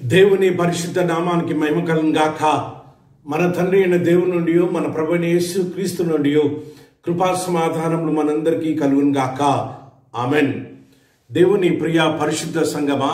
దేవుని పరిశుద్ధ నామానికి మహిమ కలుగును గాక మన తండ్రి అయిన దేవుని నుండి మన ప్రభుని యేసు క్రీస్తు నుండి కృపా సమాధానములు మనందరికీ కలుగును గాక ఆమెన్ దేవుని ప్రియ పరిశుద్ధ సంగమా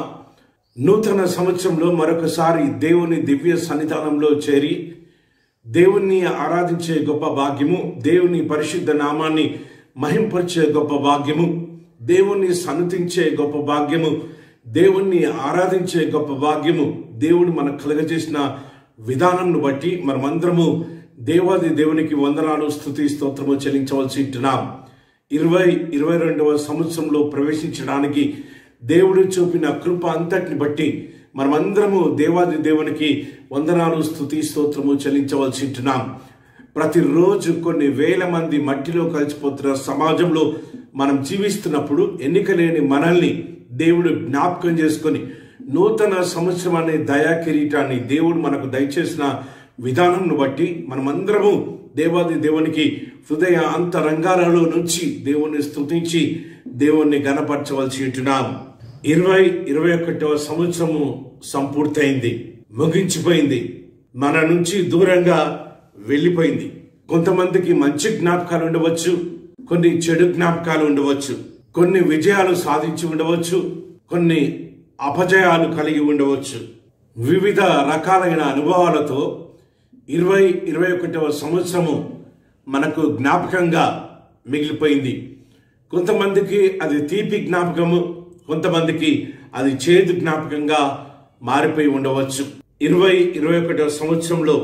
నూతన సంవత్సరంలో మరొకసారి దేవుని దివ్య సన్నిధానంలో చేరి దేవుణ్ణి ఆరాధించే గొప్ప భాగ్యము దేవుని పరిశుద్ధ నామాన్ని మహింపరిచే గొప్ప భాగ్యము దేవుణ్ణి సన్నతించే గొప్ప భాగ్యము దేవుణ్ణి ఆరాధించే గొప్ప భాగ్యము దేవుడు మనకు కలుగజేసిన విధానంను బట్టి మనమందరము దేవాది దేవునికి వందనాలు స్థుతి స్తోత్రము చెల్లించవలసి ఉంటున్నాం ఇరవై ఇరవై రెండవ సంవత్సరంలో ప్రవేశించడానికి దేవుడు చూపిన కృప అంతటిని బట్టి మనమందరము దేవాది దేవునికి వందనాలు స్థుతి స్తోత్రము చెల్లించవలసి ఉంటున్నాం ప్రతిరోజు కొన్ని వేల మంది మట్టిలో కలిసిపోతున్న సమాజంలో మనం జీవిస్తున్నప్పుడు ఎన్నిక లేని మనల్ని దేవుడు జ్ఞాపకం చేసుకొని నూతన సంవత్సరం అనే దయా కిరీటాన్ని దేవుడు మనకు దయచేసిన విధానంను బట్టి మనమందరము దేవాది దేవునికి హృదయ అంతరంగాలలో నుంచి దేవుణ్ణి స్తుతించి దేవుణ్ణి గనపరచవలసి ఉంటున్నాం ఇరవై ఇరవై ఒకటవ సంవత్సరము సంపూర్తయింది ముగించిపోయింది మన నుంచి దూరంగా వెళ్ళిపోయింది కొంతమందికి మంచి జ్ఞాపకాలు ఉండవచ్చు కొన్ని చెడు జ్ఞాపకాలు ఉండవచ్చు కొన్ని విజయాలు సాధించి ఉండవచ్చు కొన్ని అపజయాలు కలిగి ఉండవచ్చు వివిధ రకాలైన అనుభవాలతో ఇరవై ఇరవై ఒకటవ సంవత్సరము మనకు జ్ఞాపకంగా మిగిలిపోయింది కొంతమందికి అది తీపి జ్ఞాపకము కొంతమందికి అది చేదు జ్ఞాపకంగా మారిపోయి ఉండవచ్చు ఇరవై ఇరవై ఒకటవ సంవత్సరంలో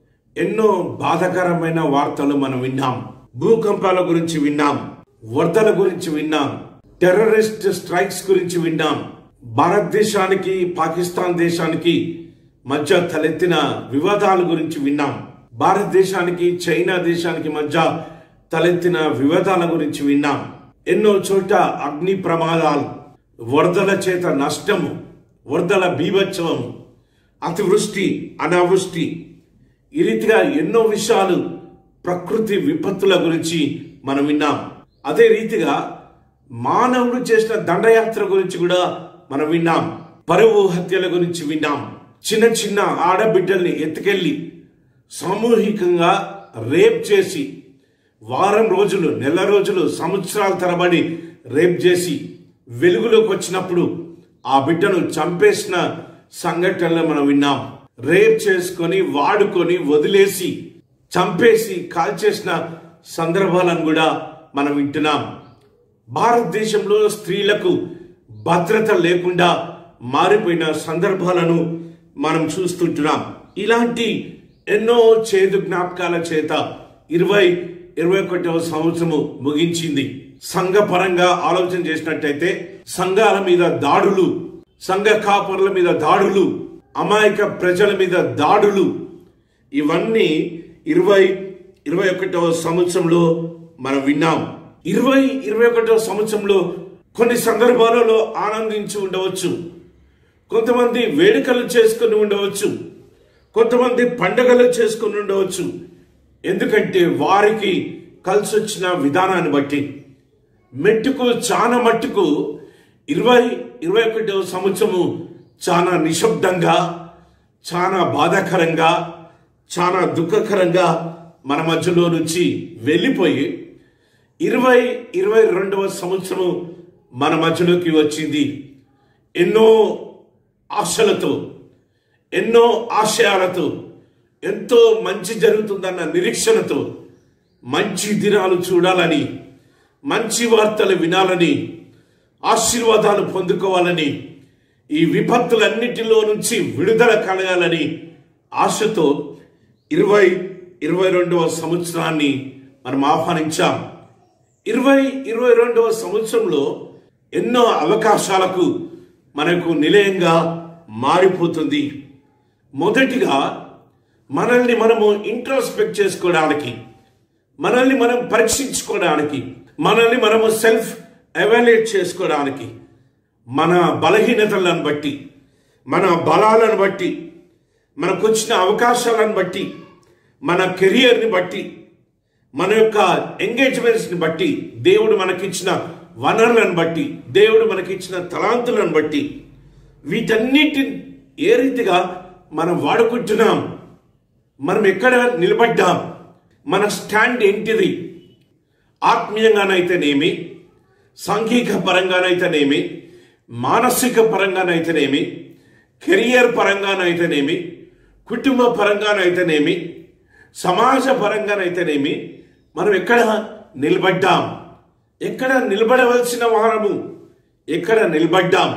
ఎన్నో బాధాకరమైన వార్తలు మనం విన్నాం భూకంపాల గురించి విన్నాం వరదల గురించి విన్నాం టెర్రరిస్ట్ స్ట్రైక్స్ గురించి విన్నాం భారతదేశానికి పాకిస్తాన్ దేశానికి మధ్య తలెత్తిన వివాదాల గురించి విన్నాం భారతదేశానికి చైనా దేశానికి మధ్య తలెత్తిన వివాదాల గురించి విన్నాం ఎన్నో చోట అగ్ని ప్రమాదాలు వరదల చేత నష్టము వరదల బీభత్సవము అతివృష్టి అనావృష్టి ఈ రీతిగా ఎన్నో విషయాలు ప్రకృతి విపత్తుల గురించి మనం విన్నాం అదే రీతిగా మానవుడు చేసిన దండయాత్ర గురించి కూడా మనం విన్నాం పరువు హత్యల గురించి విన్నాం చిన్న చిన్న ఆడబిడ్డల్ని ఎత్తుకెళ్ళి సామూహికంగా రేప్ చేసి వారం రోజులు నెల రోజులు సంవత్సరాల తరబడి రేప్ చేసి వెలుగులోకి వచ్చినప్పుడు ఆ బిడ్డను చంపేసిన సంఘటనలు మనం విన్నాం రేప్ చేసుకొని వాడుకొని వదిలేసి చంపేసి కాల్చేసిన సందర్భాలను కూడా మనం వింటున్నాం భారతదేశంలో స్త్రీలకు భద్రత లేకుండా మారిపోయిన సందర్భాలను మనం చూస్తుంటున్నాం ఇలాంటి ఎన్నో చేదు జ్ఞాపకాల చేత ఇరవై ఇరవై ఒకటవ సంవత్సరము ముగించింది సంఘపరంగా ఆలోచన చేసినట్టయితే సంఘాల మీద దాడులు సంఘ కాపరుల మీద దాడులు అమాయక ప్రజల మీద దాడులు ఇవన్నీ ఇరవై ఇరవై ఒకటవ సంవత్సరంలో మనం విన్నాం ఇరవై ఇరవై ఒకటవ సంవత్సరంలో కొన్ని సందర్భాలలో ఆనందించి ఉండవచ్చు కొంతమంది వేడుకలు చేసుకుని ఉండవచ్చు కొంతమంది పండగలు చేసుకుని ఉండవచ్చు ఎందుకంటే వారికి కలిసి వచ్చిన విధానాన్ని బట్టి మెట్టుకు చాలా మట్టుకు ఇరవై ఇరవై ఒకటవ సంవత్సరము చాలా నిశ్శబ్దంగా చాలా బాధాకరంగా చాలా దుఃఖకరంగా మన మధ్యలో నుంచి వెళ్ళిపోయి ఇరవై ఇరవై రెండవ సంవత్సరం మన మధ్యలోకి వచ్చింది ఎన్నో ఆశలతో ఎన్నో ఆశయాలతో ఎంతో మంచి జరుగుతుందన్న నిరీక్షణతో మంచి దినాలు చూడాలని మంచి వార్తలు వినాలని ఆశీర్వాదాలు పొందుకోవాలని ఈ విపత్తులన్నిటిలో నుంచి విడుదల కలగాలని ఆశతో ఇరవై ఇరవై రెండవ సంవత్సరాన్ని మనం ఆహ్వానించాం ఇరవై ఇరవై రెండవ సంవత్సరంలో ఎన్నో అవకాశాలకు మనకు నిలయంగా మారిపోతుంది మొదటిగా మనల్ని మనము ఇంట్రోస్పెక్ట్ చేసుకోవడానికి మనల్ని మనం పరీక్షించుకోవడానికి మనల్ని మనము సెల్ఫ్ ఎవాల్యుయేట్ చేసుకోవడానికి మన బలహీనతలను బట్టి మన బలాలను బట్టి మనకు వచ్చిన అవకాశాలను బట్టి మన కెరియర్ని బట్టి మన యొక్క ఎంగేజ్మెంట్స్ని బట్టి దేవుడు మనకిచ్చిన వనరులను బట్టి దేవుడు మనకిచ్చిన తలాంతులను బట్టి వీటన్నిటి ఏ రీతిగా మనం వాడుకుంటున్నాం మనం ఎక్కడ నిలబడ్డాం మన స్టాండ్ ఏంటిది ఆత్మీయంగానైతేనేమి సాంఘిక పరంగానైతేనేమి మానసిక పరంగానైతేనేమి కెరియర్ పరంగానైతేనేమి కుటుంబ పరంగానైతేనేమి సమాజ పరంగానైతేనేమి మనం ఎక్కడ నిలబడ్డాం ఎక్కడ నిలబడవలసిన వారము ఎక్కడ నిలబడ్డాం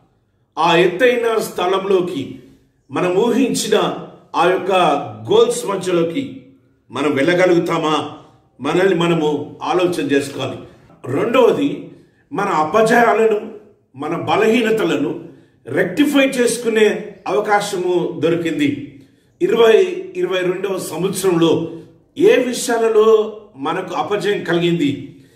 ఆ ఎత్తైన స్థలంలోకి మనం ఊహించిన ఆ యొక్క గోల్స్ మధ్యలోకి మనం వెళ్ళగలుగుతామా మనల్ని మనము ఆలోచన చేసుకోవాలి రెండవది మన అపజయాలను మన బలహీనతలను రెక్టిఫై చేసుకునే అవకాశము దొరికింది ఇరవై ఇరవై రెండవ సంవత్సరంలో ఏ విషయాలలో మనకు అపజయం కలిగింది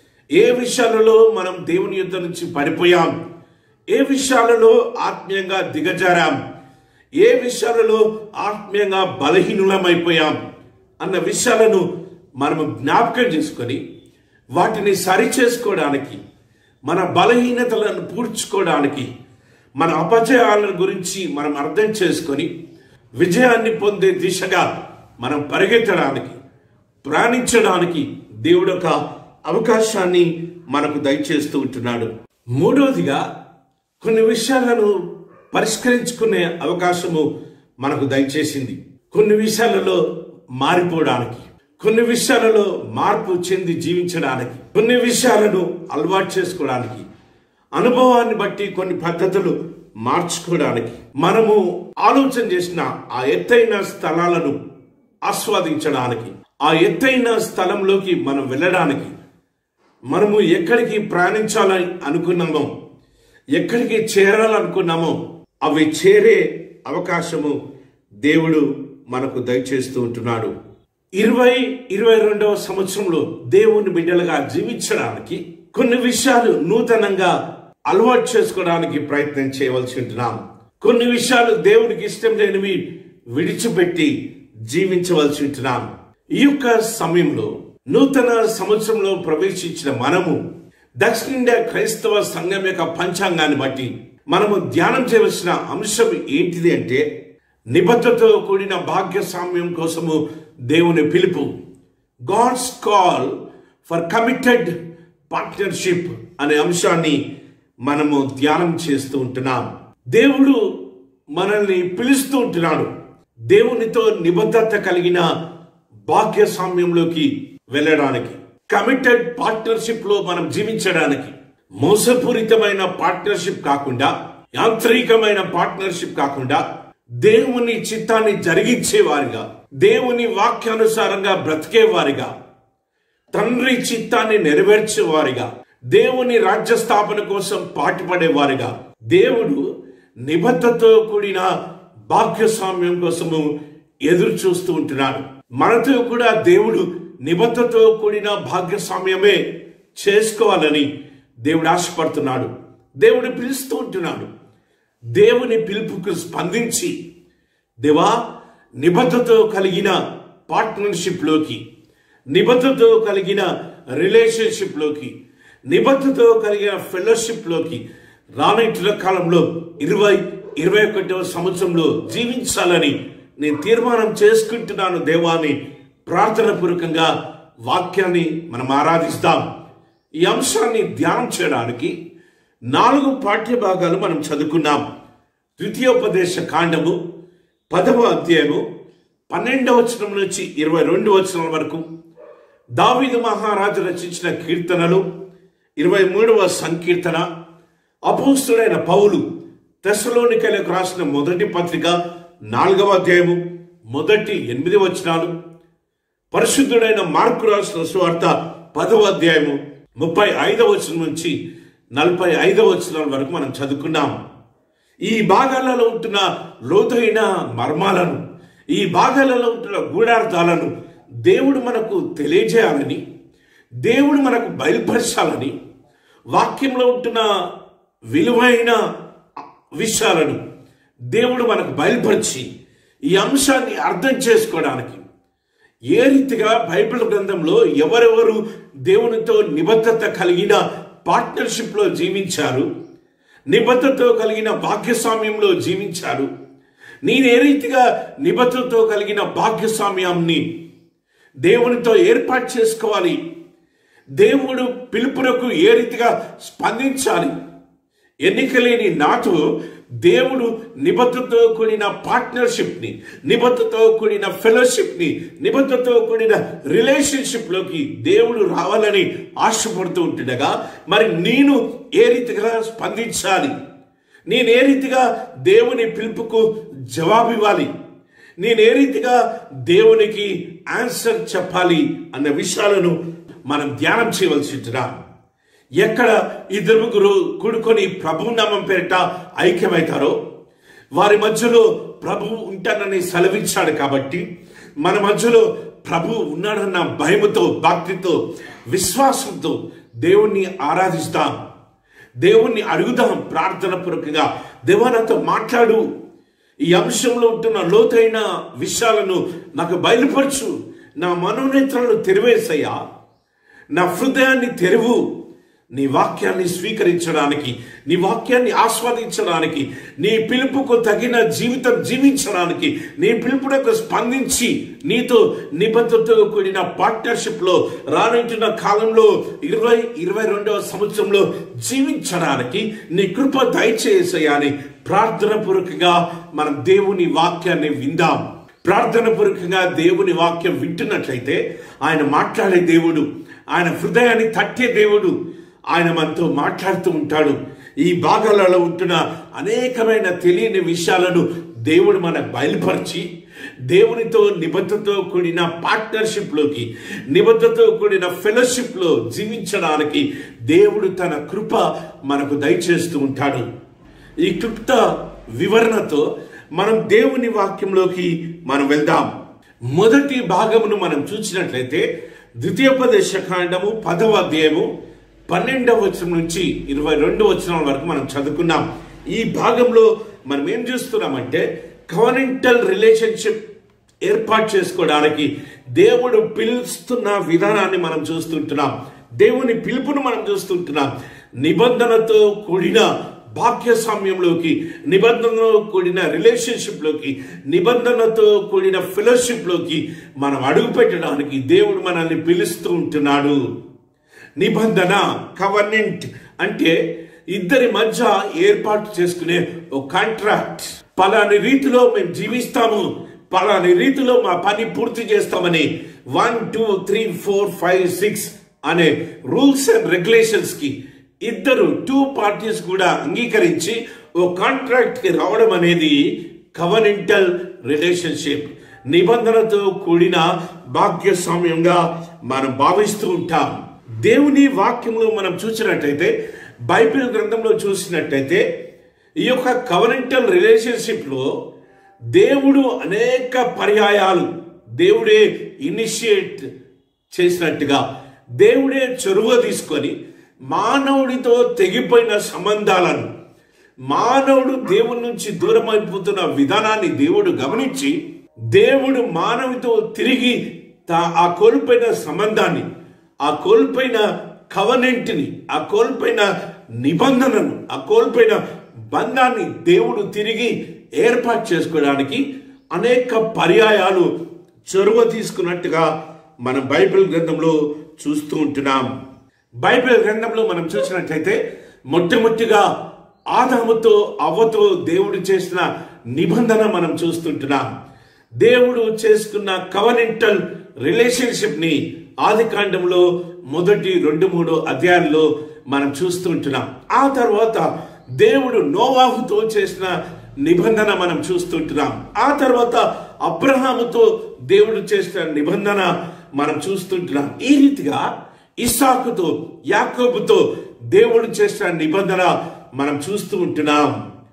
ఏ విషయాలలో మనం దేవుని యుద్ధ నుంచి పడిపోయాం ఏ విషయాలలో ఆత్మీయంగా దిగజారాం ఏ విషయాలలో ఆత్మీయంగా బలహీనులమైపోయాం అన్న విషయాలను మనము జ్ఞాపకం చేసుకొని వాటిని సరి చేసుకోవడానికి మన బలహీనతలను పూడ్చుకోవడానికి మన అపజయాల గురించి మనం అర్థం చేసుకొని విజయాన్ని పొందే దిశగా మనం పరిగెత్తడానికి ప్రాణించడానికి దేవుడు ఒక అవకాశాన్ని మనకు దయచేస్తూ ఉంటున్నాడు మూడవదిగా కొన్ని విషయాలను పరిష్కరించుకునే అవకాశము మనకు దయచేసింది కొన్ని విషయాలలో మారిపోవడానికి కొన్ని విషయాలలో మార్పు చెంది జీవించడానికి కొన్ని విషయాలను అలవాటు చేసుకోవడానికి అనుభవాన్ని బట్టి కొన్ని పద్ధతులు మార్చుకోవడానికి మనము ఆలోచన చేసిన ఆ ఎత్తైన స్థలాలను ఆస్వాదించడానికి ఆ ఎత్తైన స్థలంలోకి మనం వెళ్ళడానికి మనము ఎక్కడికి ప్రయాణించాలని అనుకున్నామో ఎక్కడికి చేరాలనుకున్నామో అవి చేరే అవకాశము దేవుడు మనకు దయచేస్తూ ఉంటున్నాడు ఇరవై ఇరవై రెండవ సంవత్సరంలో దేవుని బిడ్డలుగా జీవించడానికి కొన్ని విషయాలు నూతనంగా అలవాటు చేసుకోవడానికి ప్రయత్నం చేయవలసి ఉంటున్నాం కొన్ని విషయాలు దేవునికి ఇష్టం లేనివి విడిచిపెట్టి జీవించవలసి ఉంటున్నాం ఈ యొక్క సమయంలో నూతన సంవత్సరంలో ప్రవేశించిన మనము దక్షిణ ఇండియా క్రైస్తవ సంఘం యొక్క పంచాంగాన్ని బట్టి మనము ధ్యానం చేయవలసిన అంశం ఏంటిది అంటే నిబద్ధతో కూడిన భాగ్యస్వామ్యం కోసము దేవుని పిలుపు God's call for committed partnership అనే అంశాన్ని మనము ధ్యానం చేస్తూ ఉంటున్నాం దేవుడు మనల్ని పిలుస్తూ ఉంటున్నాడు దేవునితో నిబద్ధత కలిగిన భాగ్యస్వామ్యంలోకి వెళ్ళడానికి కమిటెడ్ పార్ట్నర్షిప్ లో మనం జీవించడానికి మోసపూరితమైన పార్ట్నర్షిప్ కాకుండా యాంత్రికమైన పార్ట్నర్షిప్ కాకుండా దేవుని చిత్తాన్ని జరిగించే వారిగా దేవుని వాక్యానుసారంగా బ్రతికే వారిగా తండ్రి చిత్తాన్ని నెరవేర్చే వారిగా దేవుని రాజ్య స్థాపన కోసం పాటుపడే వారిగా దేవుడు నిబద్ధతో కూడిన భాగ్యస్వామ్యం కోసము ఎదురు చూస్తూ ఉంటున్నాడు మనతో కూడా దేవుడు నిబద్ధతో కూడిన భాగ్యస్వామ్యమే చేసుకోవాలని దేవుడు ఆశపడుతున్నాడు దేవుడు పిలుస్తూ ఉంటున్నాడు దేవుని పిలుపుకు స్పందించి దేవా నిబద్ధతో కలిగిన పార్ట్నర్షిప్లోకి నిబద్ధతో కలిగిన రిలేషన్షిప్లోకి నిబద్ధతో కలిగిన ఫెలోషిప్లోకి రానైతుల కాలంలో ఇరవై ఇరవై ఒకటవ సంవత్సరంలో జీవించాలని నేను తీర్మానం చేసుకుంటున్నాను దేవాన్ని ప్రార్థన పూర్వకంగా వాక్యాన్ని మనం ఆరాధిస్తాం ఈ అంశాన్ని ధ్యానం చేయడానికి నాలుగు పాఠ్య భాగాలు మనం చదువుకున్నాం ద్వితీయోపదేశ కాండము పదవ అధ్యాయము పన్నెండవ వచనం నుంచి ఇరవై రెండు వచనం వరకు దావీదు మహారాజు రచించిన కీర్తనలు ఇరవై మూడవ సంకీర్తన అపోస్తుడైన పౌలు తెసలోనికలకు రాసిన మొదటి పత్రిక నాలుగవ అధ్యాయము మొదటి ఎనిమిది వచనాలు పరిశుద్ధుడైన మార్కు రాసిన సువార్త పదవ అధ్యాయము ముప్పై ఐదవ వచనం నుంచి నలభై ఐదవ వచనాల వరకు మనం చదువుకున్నాం ఈ భాగాలలో ఉంటున్న లోతైన మర్మాలను ఈ భాగాలలో ఉంటున్న గూఢార్థాలను దేవుడు మనకు తెలియజేయాలని దేవుడు మనకు బయలుపరచాలని వాక్యంలో ఉంటున్న విలువైన విషయాలను దేవుడు మనకు బయలుపరిచి ఈ అంశాన్ని అర్థం చేసుకోవడానికి ఏ రీతిగా బైబిల్ గ్రంథంలో ఎవరెవరు దేవునితో నిబద్ధత కలిగిన పార్ట్నర్షిప్లో జీవించారు నిబద్ధతతో కలిగిన భాగ్యస్వామ్యంలో జీవించారు నేను ఏ రీతిగా నిబద్ధతతో కలిగిన భాగ్యస్వామ్యాన్ని దేవునితో ఏర్పాటు చేసుకోవాలి దేవుడు పిలుపునకు ఏ రీతిగా స్పందించాలి ఎన్నికలేని నాతో దేవుడు నిబద్ధతో కూడిన పార్ట్నర్షిప్ని నిబద్ధతో కూడిన ఫెలోషిప్ని నిబద్ధతో కూడిన రిలేషన్షిప్లోకి దేవుడు రావాలని ఆశపడుతూ ఉంటుండగా మరి నేను ఏ రీతిగా స్పందించాలి నేను ఏ రీతిగా దేవుని పిలుపుకు జవాబు ఇవ్వాలి నేను ఏ రీతిగా దేవునికి ఆన్సర్ చెప్పాలి అన్న విషయాలను మనం ధ్యానం చేయవలసి ఉంటున్నా ఎక్కడ ఇద్దరు ముగ్గురు కూడుకొని ప్రభు నామం పేరిట ఐక్యమవుతారో వారి మధ్యలో ప్రభు ఉంటానని సెలవించాడు కాబట్టి మన మధ్యలో ప్రభు ఉన్నాడన్న భయముతో భక్తితో విశ్వాసంతో దేవుణ్ణి ఆరాధిస్తాం దేవుణ్ణి అడుగుదాం ప్రార్థన పూర్వకంగా దేవా నాతో మాట్లాడు ఈ అంశంలో ఉంటున్న లోతైన విషయాలను నాకు బయలుపరచు నా మనోనేత్రాలను తెరివేసయ్యా నా హృదయాన్ని తెరువు నీ వాక్యాన్ని స్వీకరించడానికి నీ వాక్యాన్ని ఆస్వాదించడానికి నీ పిలుపుకు తగిన జీవితం జీవించడానికి నీ పిలుపునకు స్పందించి నీతో నిబద్ధతతో కూడిన పార్ట్నర్షిప్ లో రానుంటున్న కాలంలో ఇరవై ఇరవై రెండవ సంవత్సరంలో జీవించడానికి నీ కృప దయచేసయాని ప్రార్థన పూర్వకంగా మనం దేవుని వాక్యాన్ని విందాం ప్రార్థన పూర్వకంగా దేవుని వాక్యం వింటున్నట్లయితే ఆయన మాట్లాడే దేవుడు ఆయన హృదయాన్ని తట్టే దేవుడు ఆయన మనతో మాట్లాడుతూ ఉంటాడు ఈ భాగాలలో ఉంటున్న అనేకమైన తెలియని విషయాలను దేవుడు మనకు బయలుపరిచి దేవునితో నిబద్ధతో కూడిన పార్ట్నర్షిప్లోకి నిబద్ధతో కూడిన ఫెలోషిప్లో జీవించడానికి దేవుడు తన కృప మనకు దయచేస్తూ ఉంటాడు ఈ క్లుప్త వివరణతో మనం దేవుని వాక్యంలోకి మనం వెళ్దాం మొదటి భాగమును మనం చూసినట్లయితే ద్వితీయోపదేశ కాండము పదవ అధ్యాయము పన్నెండవ వచనం నుంచి ఇరవై రెండు వచనాల వరకు మనం చదువుకున్నాం ఈ భాగంలో మనం ఏం చూస్తున్నామంటే కవరెంటల్ రిలేషన్షిప్ ఏర్పాటు చేసుకోవడానికి దేవుడు పిలుస్తున్న విధానాన్ని మనం చూస్తుంటున్నాం దేవుని పిలుపును మనం చూస్తుంటున్నాం నిబంధనతో కూడిన భాగ్యస్వామ్యంలోకి నిబంధనతో కూడిన రిలేషన్షిప్లోకి నిబంధనతో కూడిన ఫెలోషిప్లోకి మనం అడుగు పెట్టడానికి దేవుడు మనల్ని పిలుస్తూ ఉంటున్నాడు నిబంధన కవర్నెంట్ అంటే ఇద్దరి మధ్య ఏర్పాటు చేసుకునే ఒక కాంట్రాక్ట్ పలాని రీతిలో మేము జీవిస్తాము పలాని రీతిలో మా పని పూర్తి చేస్తామని one two three four five six అనే రూల్స్ అండ్ రెగ్యులేషన్స్ కి ఇద్దరు టూ పార్టీస్ కూడా అంగీకరించి ఓ కాంట్రాక్ట్ కి రావడం అనేది కవనెంటల్ రిలేషన్షిప్ నిబంధనతో కూడిన భాగ్యస్వామ్యంగా మనం భావిస్తూ ఉంటాం దేవుని వాక్యంలో మనం చూసినట్టయితే బైబిల్ గ్రంథంలో చూసినట్టయితే ఈ యొక్క కవనెంటల్ రిలేషన్షిప్ లో దేవుడు అనేక పర్యాయాలు దేవుడే ఇనిషియేట్ చేసినట్టుగా దేవుడే చొరవ తీసుకొని మానవుడితో తెగిపోయిన సంబంధాలను మానవుడు దేవుని నుంచి దూరం అయిపోతున్న విధానాన్ని దేవుడు గమనించి దేవుడు మానవుడితో తిరిగి తా- ఆ కోల్పోయిన సంబంధాన్ని ఆ కోల్పోయిన కవనెంట్ని ఆ కోల్పోయిన నిబంధనను ఆ కోల్పోయిన బంధాన్ని దేవుడు తిరిగి ఏర్పాటు చేసుకోవడానికి అనేక పర్యాయాలు చొరవ తీసుకున్నట్టుగా మనం బైబిల్ గ్రంథంలో చూస్తూ ఉంటున్నాం బైబిల్ గ్రంథంలో మనం చూసినట్లయితే మొట్టమొదటిగా ఆదాముతో అవ్వతో దేవుడు చేసిన నిబంధన మనం చూస్తుంటున్నాం దేవుడు చేసుకున్న కవనెంటల్ రిలేషన్షిప్ ని ఆది కాండంలో మొదటి రెండు మూడు అధ్యాయాల్లో మనం చూస్తుంటున్నాం ఆ తర్వాత దేవుడు నోవాహుతో చేసిన నిబంధన మనం చూస్తుంటున్నాం ఆ తర్వాత అబ్రహాముతో దేవుడు చేసిన నిబంధన మనం చూస్తుంటున్నాం ఈ రీతిగా ఇస్సాకుతో యాకోబుతో దేవుడు చేసిన నిబంధన మనం చూస్తూ ఉంటున్నాం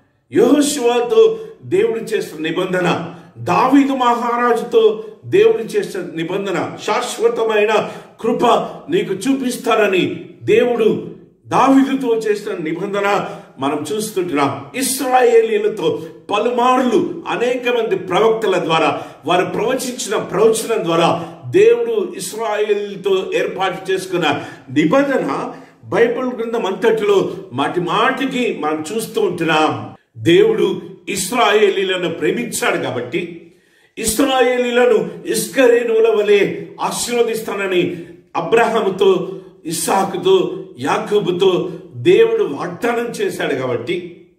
యెహోషువతో దేవుడు చేసిన నిబంధన దావీదు మహారాజుతో దేవుడు చేసిన నిబంధన శాశ్వతమైన కృప నీకు చూపిస్తారని దేవుడు దావీదుతో చేసిన నిబంధన మనం చూస్తుంటున్నాం ఇస్రాయేలీలతో పలుమార్లు అనేక మంది ప్రవక్తల ద్వారా వారు ప్రవచించిన ప్రవచనం ద్వారా దేవుడు ఇస్రాయేల్తో ఏర్పాటు చేసుకున్న నిబంధన బైబిల్ గ్రంథం అంతటిలో మాటి మాటికి మనం చూస్తూ ఉంటున్నాం దేవుడు ఇస్రాయేలీలను ప్రేమించాడు కాబట్టి ఇస్రాయేలీలను ఇస్కరేణువుల వలె ఆశీర్వదిస్తానని అబ్రహాముతో ఇస్సాకుతో యాకూబుతో దేవుడు వాగ్దానం చేశాడు కాబట్టి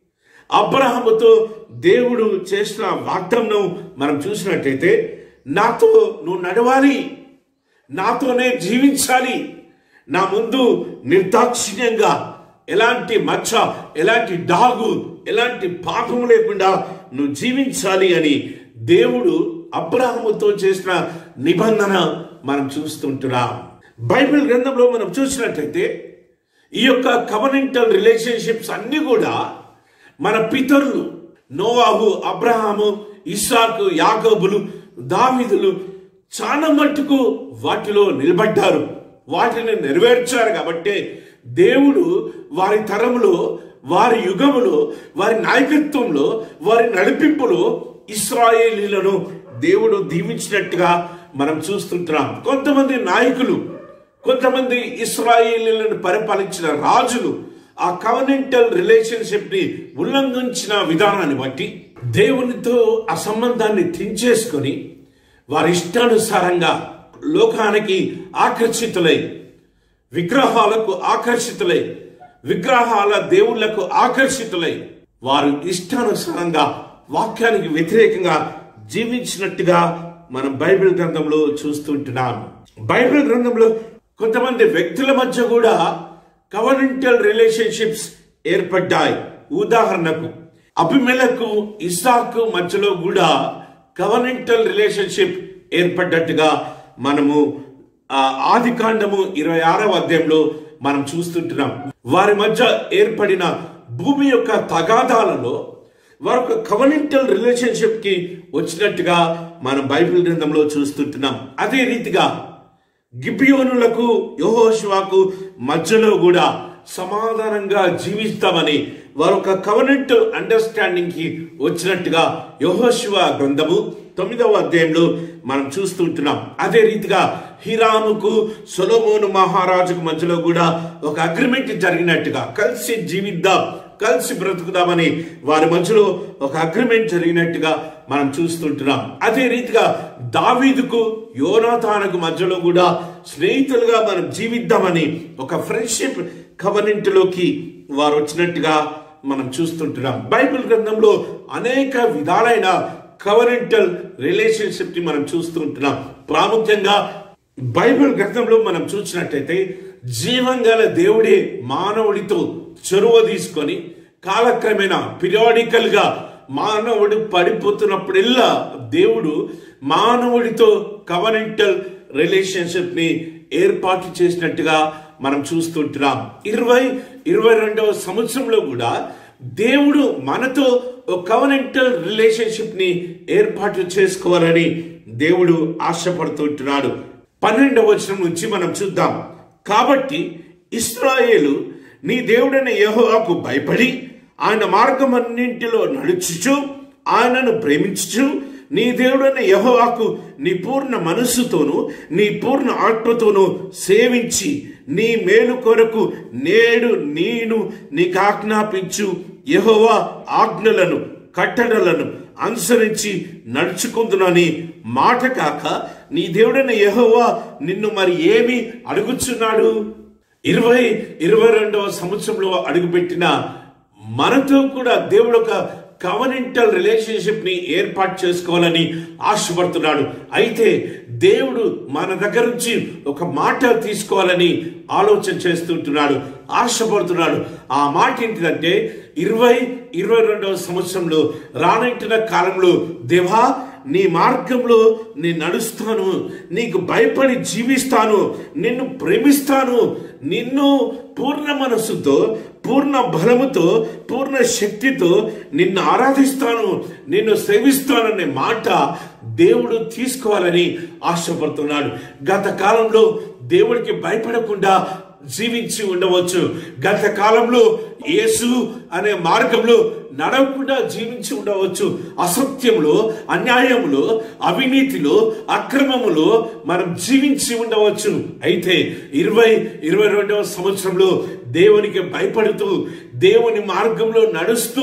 అబ్రహాముతో దేవుడు చేసిన వాగ్దానం మనం చూసినట్టయితే నాతో నువ్వు నడవాలి నాతోనే జీవించాలి నా ముందు నిర్దాక్షిణ్యంగా ఎలాంటి మచ్చ ఎలాంటి డాగు ఎలాంటి పాపం లేకుండా నువ్వు జీవించాలి అని దేవుడు అబ్రహముతో చేసిన నిబంధన మనం చూస్తుంటున్నాం బైబిల్ గ్రంథంలో మనం చూసినట్లయితే ఈ యొక్క కవనెంటల్ రిలేషన్షిప్స్ అన్ని కూడా మన పితరులు నోవాహు అబ్రహాము ఇస్సాకు యాకోబులు దావిదులు చాలా మట్టుకు వాటిలో నిలబడ్డారు వాటిని నెరవేర్చారు కాబట్టి దేవుడు వారి తరములో వారి యుగములో వారి నాయకత్వంలో వారి నడిపింపులో ఇస్రాయేలీలను దేవుడు దీవించినట్టుగా మనం చూస్తుంటున్నాం కొంతమంది నాయకులు కొంతమంది ఇస్రాయేలీలను పరిపాలించిన రాజులు ఆ కవనెంటల్ రిలేషన్షిప్ ని ఉల్లంఘించిన విధానాన్ని బట్టి దేవునితో ఆ సంబంధాన్ని తెంచేసుకొని వారి ఇష్టానుసారంగా లోకానికి ఆకర్షితులై విగ్రహాలకు ఆకర్షితులై విగ్రహాల దేవుళ్లకు ఆకర్షితులై వారు ఇష్టానుసారంగా వాక్యానికి వ్యతిరేకంగా జీవించినట్టుగా మనం బైబిల్ గ్రంథంలో చూస్తుంటున్నాం బైబిల్ గ్రంథంలో కొంతమంది వ్యక్తుల మధ్య కూడా కవనెంటల్ రిలేషన్షిప్స్ ఏర్పడ్డాయి ఉదాహరణకు అభిమేలకు ఇసాకు మధ్యలో కూడా కవనెంటల్ రిలేషన్షిప్ ఏర్పడ్డట్టుగా మనము ఆ ఆది కాండము ఇరవై ఆరవ అధ్యాయంలో మనం చూస్తుంటున్నాం వారి మధ్య ఏర్పడిన భూమి యొక్క తగాదాలలో వారు ఒక కవనెంటల్ రిలేషన్షిప్ కి వచ్చినట్టుగా మనం బైబిల్ గ్రంథంలో చూస్తుంటున్నాం అదే రీతిగా గిబియోనులకు యహోశివాకు మధ్యలో కూడా సమాధానంగా జీవిస్తామని వారు ఒక కవనెంట్ అండర్స్టాండింగ్ కి వచ్చినట్టుగా యహోశివ గ్రంథము తొమ్మిదవ అధ్యాయంలో మనం చూస్తుంటున్నాం అదే రీతిగా హిరాముకు సొలమోను మహారాజుకు మధ్యలో కూడా ఒక అగ్రిమెంట్ జరిగినట్టుగా కలిసి జీవిద్దాం కలిసి బ్రతుకుదామని వారి మధ్యలో ఒక అగ్రిమెంట్ జరిగినట్టుగా మనం చూస్తుంటున్నాం అదే రీతిగా దావీదుకు యోనాథానకు మధ్యలో కూడా స్నేహితులుగా మనం జీవిద్దామని ఒక ఫ్రెండ్షిప్ కవనెంట్లోకి వారు వచ్చినట్టుగా మనం చూస్తుంటున్నాం బైబిల్ గ్రంథంలో అనేక విధాలైన కవనెంటల్ రిలేషన్షిప్ ని మనం చూస్తుంటున్నాం ప్రాముఖ్యంగా బైబిల్ గ్రంథంలో మనం చూసినట్టయితే జీవం గల దేవుడే మానవుడితో చొరవ తీసుకొని కాలక్రమేణా పిరియాడికల్ గా మానవుడు పడిపోతున్నప్పుడెల్లా దేవుడు మానవుడితో కవనెంటల్ రిలేషన్షిప్ ని ఏర్పాటు చేసినట్టుగా మనం చూస్తుంటున్నాం ఇరవై ఇరవై రెండవ సంవత్సరంలో కూడా దేవుడు మనతో ఒక కవనెంటల్ రిలేషన్షిప్ ని ఏర్పాటు చేసుకోవాలని దేవుడు ఆశపడుతుంటున్నాడు పన్నెండవ వచనం నుంచి మనం చూద్దాం కాబట్టి ఇస్రాయేలు నీ దేవుడైన యెహోవాకు భయపడి ఆయన మార్గమన్నింటిలో నడుచుచు ఆయనను ప్రేమించుచు నీ దేవుడైన యెహోవాకు నీ పూర్ణ మనస్సుతోను నీ పూర్ణ ఆత్మతోను సేవించి నీ మేలు కొరకు నేడు నేను నీకు ఆజ్ఞాపించు యెహోవా ఆజ్ఞలను కట్టడలను అనుసరించి నడుచుకుందునని మాట కాక నీ దేవుడైన యెహోవా నిన్ను మరి ఏమి అడుగుచున్నాడు ఇరవై ఇరవై రెండవ సంవత్సరంలో అడుగుపెట్టిన మనతో కూడా దేవుడు ఒక కవనెంటల్ రిలేషన్షిప్ ని ఏర్పాటు చేసుకోవాలని ఆశపడుతున్నాడు అయితే దేవుడు మన దగ్గర నుంచి ఒక మాట తీసుకోవాలని ఆలోచన చేస్తుంటున్నాడు ఆశపడుతున్నాడు ఆ మాట ఏంటిదంటే ఇరవై ఇరవై రెండవ సంవత్సరంలో రానంటిన కాలంలో దేవా నీ మార్గంలో నేను నడుస్తాను నీకు భయపడి జీవిస్తాను నిన్ను ప్రేమిస్తాను నిన్ను పూర్ణ మనస్సుతో పూర్ణ బలముతో పూర్ణ శక్తితో నిన్ను ఆరాధిస్తాను నిన్ను సేవిస్తాననే మాట దేవుడు తీసుకోవాలని ఆశపడుతున్నాడు గత కాలంలో దేవుడికి భయపడకుండా జీవించి ఉండవచ్చు గత కాలంలో యేసు అనే మార్గంలో నడవకుండా జీవించి ఉండవచ్చు అసత్యంలో అన్యాయంలో అవినీతిలో అక్రమములో మనం జీవించి ఉండవచ్చు అయితే ఇరవై ఇరవై రెండవ సంవత్సరంలో దేవునికి భయపడుతూ దేవుని మార్గంలో నడుస్తూ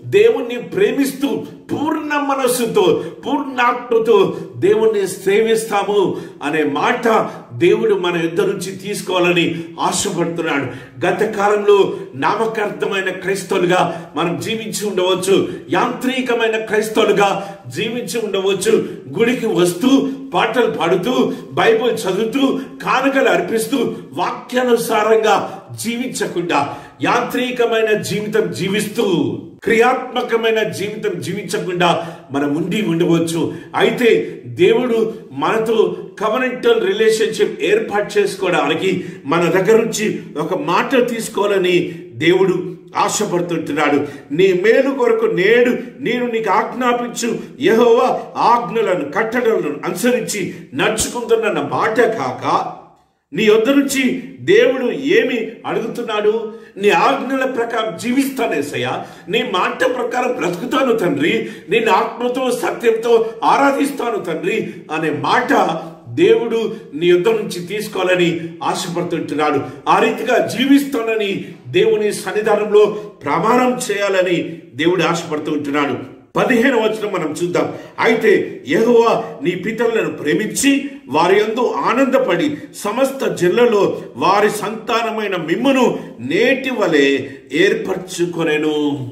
దేవుణ్ణి ప్రేమిస్తూ పూర్ణ మనస్సుతో పూర్ణాత్మతో దేవుణ్ణి సేవిస్తాము అనే మాట దేవుడు మన యుద్ధ నుంచి తీసుకోవాలని ఆశపడుతున్నాడు గత కాలంలో నామకార్థమైన క్రైస్తవులుగా మనం జీవించి ఉండవచ్చు యాంత్రికమైన క్రైస్తవులుగా జీవించి ఉండవచ్చు గుడికి వస్తూ పాటలు పాడుతూ బైబిల్ చదువుతూ కానుకలు అర్పిస్తూ వాక్యానుసారంగా జీవించకుండా యాంత్రికమైన జీవితం జీవిస్తూ క్రియాత్మకమైన జీవితం జీవించకుండా మనం ఉండి ఉండవచ్చు అయితే దేవుడు మనతో కవనెంటల్ రిలేషన్షిప్ ఏర్పాటు చేసుకోవడానికి మన దగ్గర నుంచి ఒక మాట తీసుకోవాలని దేవుడు ఆశపడుతుంటున్నాడు నీ మేలు కొరకు నేడు నేను నీకు ఆజ్ఞాపించు యెహోవా ఆజ్ఞలను కట్టడలను అనుసరించి నడుచుకుంటున్న మాట కాక నీ వద్ద నుంచి దేవుడు ఏమి అడుగుతున్నాడు నీ ఆజ్ఞల ప్రకారం జీవిస్తానేసయ్యా నీ మాట ప్రకారం బ్రతుకుతాను తండ్రి నేను ఆత్మతో సత్యంతో ఆరాధిస్తాను తండ్రి అనే మాట దేవుడు నీ యుద్ధం నుంచి తీసుకోవాలని ఆశపడుతుంటున్నాడు ఆ రీతిగా జీవిస్తానని దేవుని సన్నిధానంలో ప్రమాణం చేయాలని దేవుడు ఆశపడుతూ ఉంటున్నాడు పదిహేను వచనం మనం చూద్దాం అయితే యెహోవా నీ పితరులను ప్రేమించి వారి యందు ఆనందపడి సమస్త జిల్లలో వారి సంతానమైన మిమ్మును నేటి వలె ఏర్పరచుకొనెను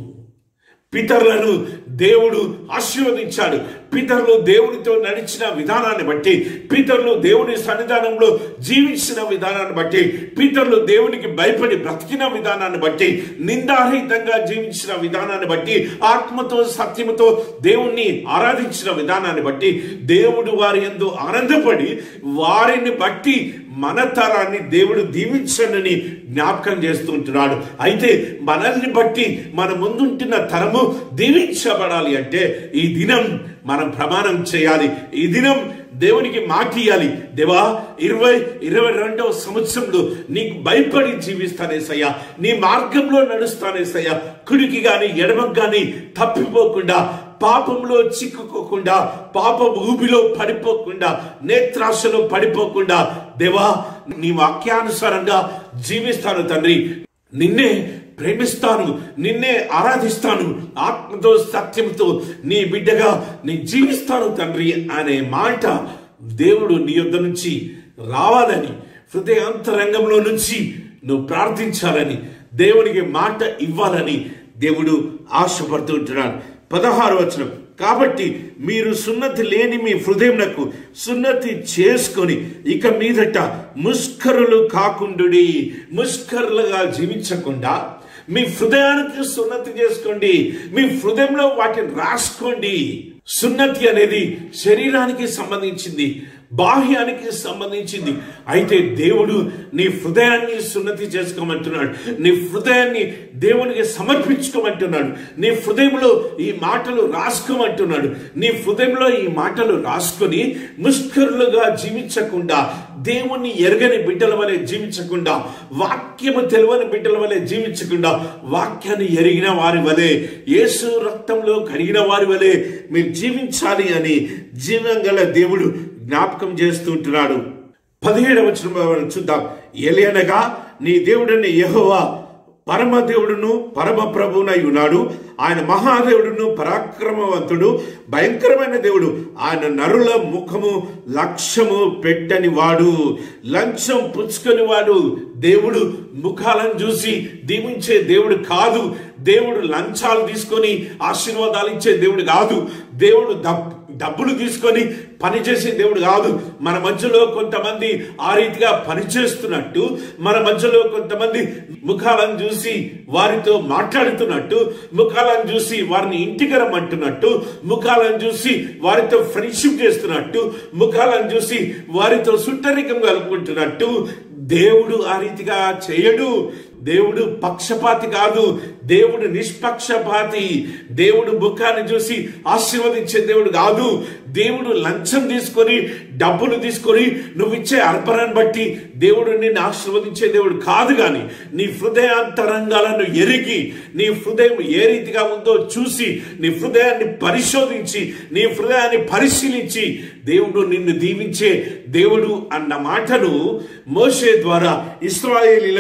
పితరులను దేవుడు ఆశీర్వదించాడు పితరులు దేవునితో నడిచిన విధానాన్ని బట్టి పితరులు దేవుని సన్నిధానంలో జీవించిన విధానాన్ని బట్టి పితరులు దేవునికి భయపడి బ్రతికిన విధానాన్ని బట్టి నిందారహితంగా జీవించిన విధానాన్ని బట్టి ఆత్మతో సత్యముతో దేవుణ్ణి ఆరాధించిన విధానాన్ని బట్టి దేవుడు వారి ఎందు ఆనందపడి వారిని బట్టి మన తరాన్ని దేవుడు దీవించనని జ్ఞాపకం చేస్తుంటున్నాడు అయితే మనల్ని బట్టి మన ముందుంటున్న తరము దీవించబడాలి అంటే ఈ దినం మనం ప్రమాణం చేయాలి ఈ దినం దేవునికి మాటియాలి దేవా ఇరవై ఇరవై రెండవ సంవత్సరంలో నీకు భయపడి జీవిస్తానేసయ్యా నీ మార్గంలో నడుస్తానేసయ్యా కుడికి గాని ఎడమకు గాని తప్పిపోకుండా పాపంలో చిక్కుకోకుండా పాపం ఊబిలో పడిపోకుండా నేత్రాశలో పడిపోకుండా దేవా నీ వాక్యానుసారంగా జీవిస్తాను తండ్రి నిన్నే ప్రేమిస్తాను నిన్నే ఆరాధిస్తాను ఆత్మతో సత్యంతో నీ బిడ్డగా నీ జీవిస్తాను తండ్రి అనే మాట దేవుడు నీ యొద్ద నుంచి రావాలని హృదయాంతరంగంలో నుంచి నువ్వు ప్రార్థించాలని దేవునికి మాట ఇవ్వాలని దేవుడు ఆశపడుతుంటున్నాడు పదహారు వచనం కాబట్టి మీరు సున్నతి లేని మీ హృదయంకు సున్నతి చేసుకొని ఇక మీదట ముష్కరులు కాకుండుడి ముష్కరులుగా జీవించకుండా మీ హృదయానికి సున్నతి చేసుకోండి మీ హృదయంలో వాటిని రాసుకోండి సున్నతి అనేది శరీరానికి సంబంధించింది బాహ్యానికి సంబంధించింది అయితే దేవుడు నీ హృదయాన్ని సున్నతి చేసుకోమంటున్నాడు నీ హృదయాన్ని దేవునికి సమర్పించుకోమంటున్నాడు నీ హృదయంలో ఈ మాటలు రాసుకోమంటున్నాడు నీ హృదయంలో ఈ మాటలు రాసుకొని ముష్కరులుగా జీవించకుండా దేవుణ్ణి ఎరగని బిడ్డల వలె జీవించకుండా వాక్యము తెలియని బిడ్డల వలె జీవించకుండా వాక్యాన్ని ఎరిగిన వారి వలె యేసు రక్తంలో కడిగిన వారి వలె మీరు జీవించాలి అని జీవం గల దేవుడు జ్ఞాపకం చేస్తుంటున్నాడు పదిహేడవ వచనం చూద్దాం ఎలియనగా నీ దేవుడని యెహోవా పరమ దేవుడును పరమ ప్రభునై ఉన్నాడు ఆయన మహాదేవుడును పరాక్రమవంతుడు భయంకరమైన దేవుడు ఆయన నరుల ముఖము లక్ష్యము పెట్టని వాడు లంచం పుచ్చుకొని వాడు దేవుడు ముఖాలను చూసి దీవించే దేవుడు కాదు దేవుడు లంచాలు తీసుకొని ఆశీర్వాదాలు ఇచ్చే దేవుడు కాదు దేవుడు డబ్ డబ్బులు తీసుకొని పనిచేసే దేవుడు కాదు మన మధ్యలో కొంతమంది ఆ రీతిగా పనిచేస్తున్నట్టు మన మధ్యలో కొంతమంది ముఖాలను చూసి వారితో మాట్లాడుతున్నట్టు ముఖాలను చూసి వారిని ఇంటికి రమ్మంటున్నట్టు ముఖాలను చూసి వారితో ఫ్రెండ్షిప్ చేస్తున్నట్టు ముఖాలను చూసి వారితో సుట్టరికం కలుపుకుంటున్నట్టు దేవుడు ఆ రీతిగా చేయడు దేవుడు పక్షపాతి కాదు దేవుడు నిష్పక్షపాతి దేవుడు ముఖాన్ని చూసి ఆశీర్వదించే దేవుడు కాదు దేవుడు లంచం తీసుకొని డబ్బులు తీసుకొని నువ్వు ఇచ్చే అర్పణను బట్టి దేవుడు నిన్ను ఆశీర్వదించే దేవుడు కాదు కానీ నీ హృదయాంతరంగాలను ఎరిగి నీ హృదయం ఏ రీతిగా ఉందో చూసి నీ హృదయాన్ని పరిశోధించి నీ హృదయాన్ని పరిశీలించి దేవుడు నిన్ను దీవించే దేవుడు అన్న మాటను మోషే ద్వారా ఇస్రాయేలీలకు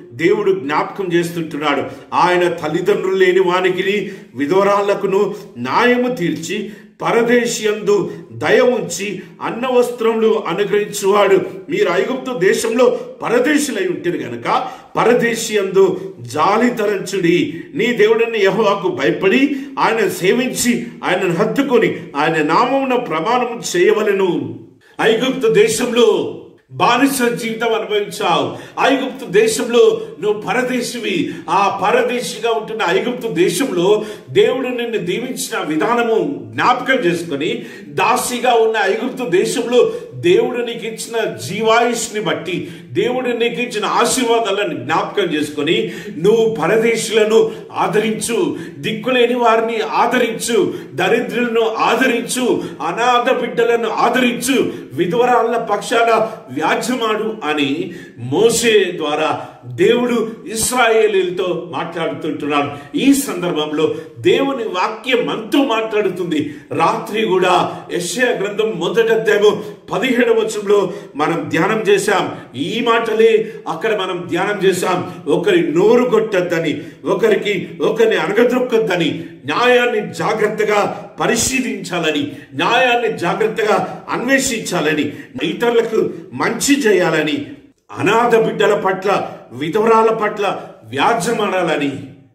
దేవుడు జ్ఞాపకం చేస్తుంటున్నాడు ఆయన తల్లిదండ్రులు లేని వానికి విధవరాళ్లకును న్యాయము తీర్చి పరదేశియందు దయ ఉంచి అన్న వస్త్రములు అనుగ్రహించువాడు మీరు ఐగుప్తు దేశంలో పరదేశులై ఉంటారు గనక పరదేశియందు జాలి తరంచుడి నీ దేవుడిని యహోవాకు భయపడి ఆయన సేవించి ఆయనను హత్తుకొని ఆయన నామమున ప్రమాణం చేయవలెను ఐగుప్తు దేశంలో బానిస జీవితం అనుభవించావు ఐగుప్తు దేశంలో నువ్వు పరదేశివి ఆ పరదేశిగా ఉంటున్న ఐగుప్తు దేశంలో దేవుడు నిన్ను దీవించిన విధానము జ్ఞాపకం చేసుకొని దాసిగా ఉన్న ఐగుప్తు దేశంలో దేవుడు నీకు ఇచ్చిన జీవాయుష్ని బట్టి దేవుడు నీకు ఇచ్చిన ఆశీర్వాదాలను జ్ఞాపకం చేసుకొని నువ్వు పరదేశులను ఆదరించు దిక్కులేని వారిని ఆదరించు దరిద్రులను ఆదరించు అనాథ బిడ్డలను ఆదరించు విధవరాళ్ళ పక్షాన వ్యాజ్యమాడు అని మోసే ద్వారా దేవుడు ఇస్రాయేలీలతో మాట్లాడుతుంటున్నాడు ఈ సందర్భంలో దేవుని వాక్యం మనతో మాట్లాడుతుంది రాత్రి కూడా యెషయా గ్రంథం మొదటి అధ్యాయం పదిహేడవ వచనంలో మనం ధ్యానం చేశాం ఈ మాటలే అక్కడ మనం ధ్యానం చేశాం ఒకరి నోరు కొట్టద్దని ఒకరికి ఒకరిని అనగదొక్కద్దని న్యాయాన్ని జాగ్రత్తగా పరిశీలించాలని న్యాయాన్ని జాగ్రత్తగా అన్వేషించాలని ఇతరులకు మంచి చేయాలని అనాథ బిడ్డల పట్ల విధవరాల పట్ల వ్యాజ్యమాడాలని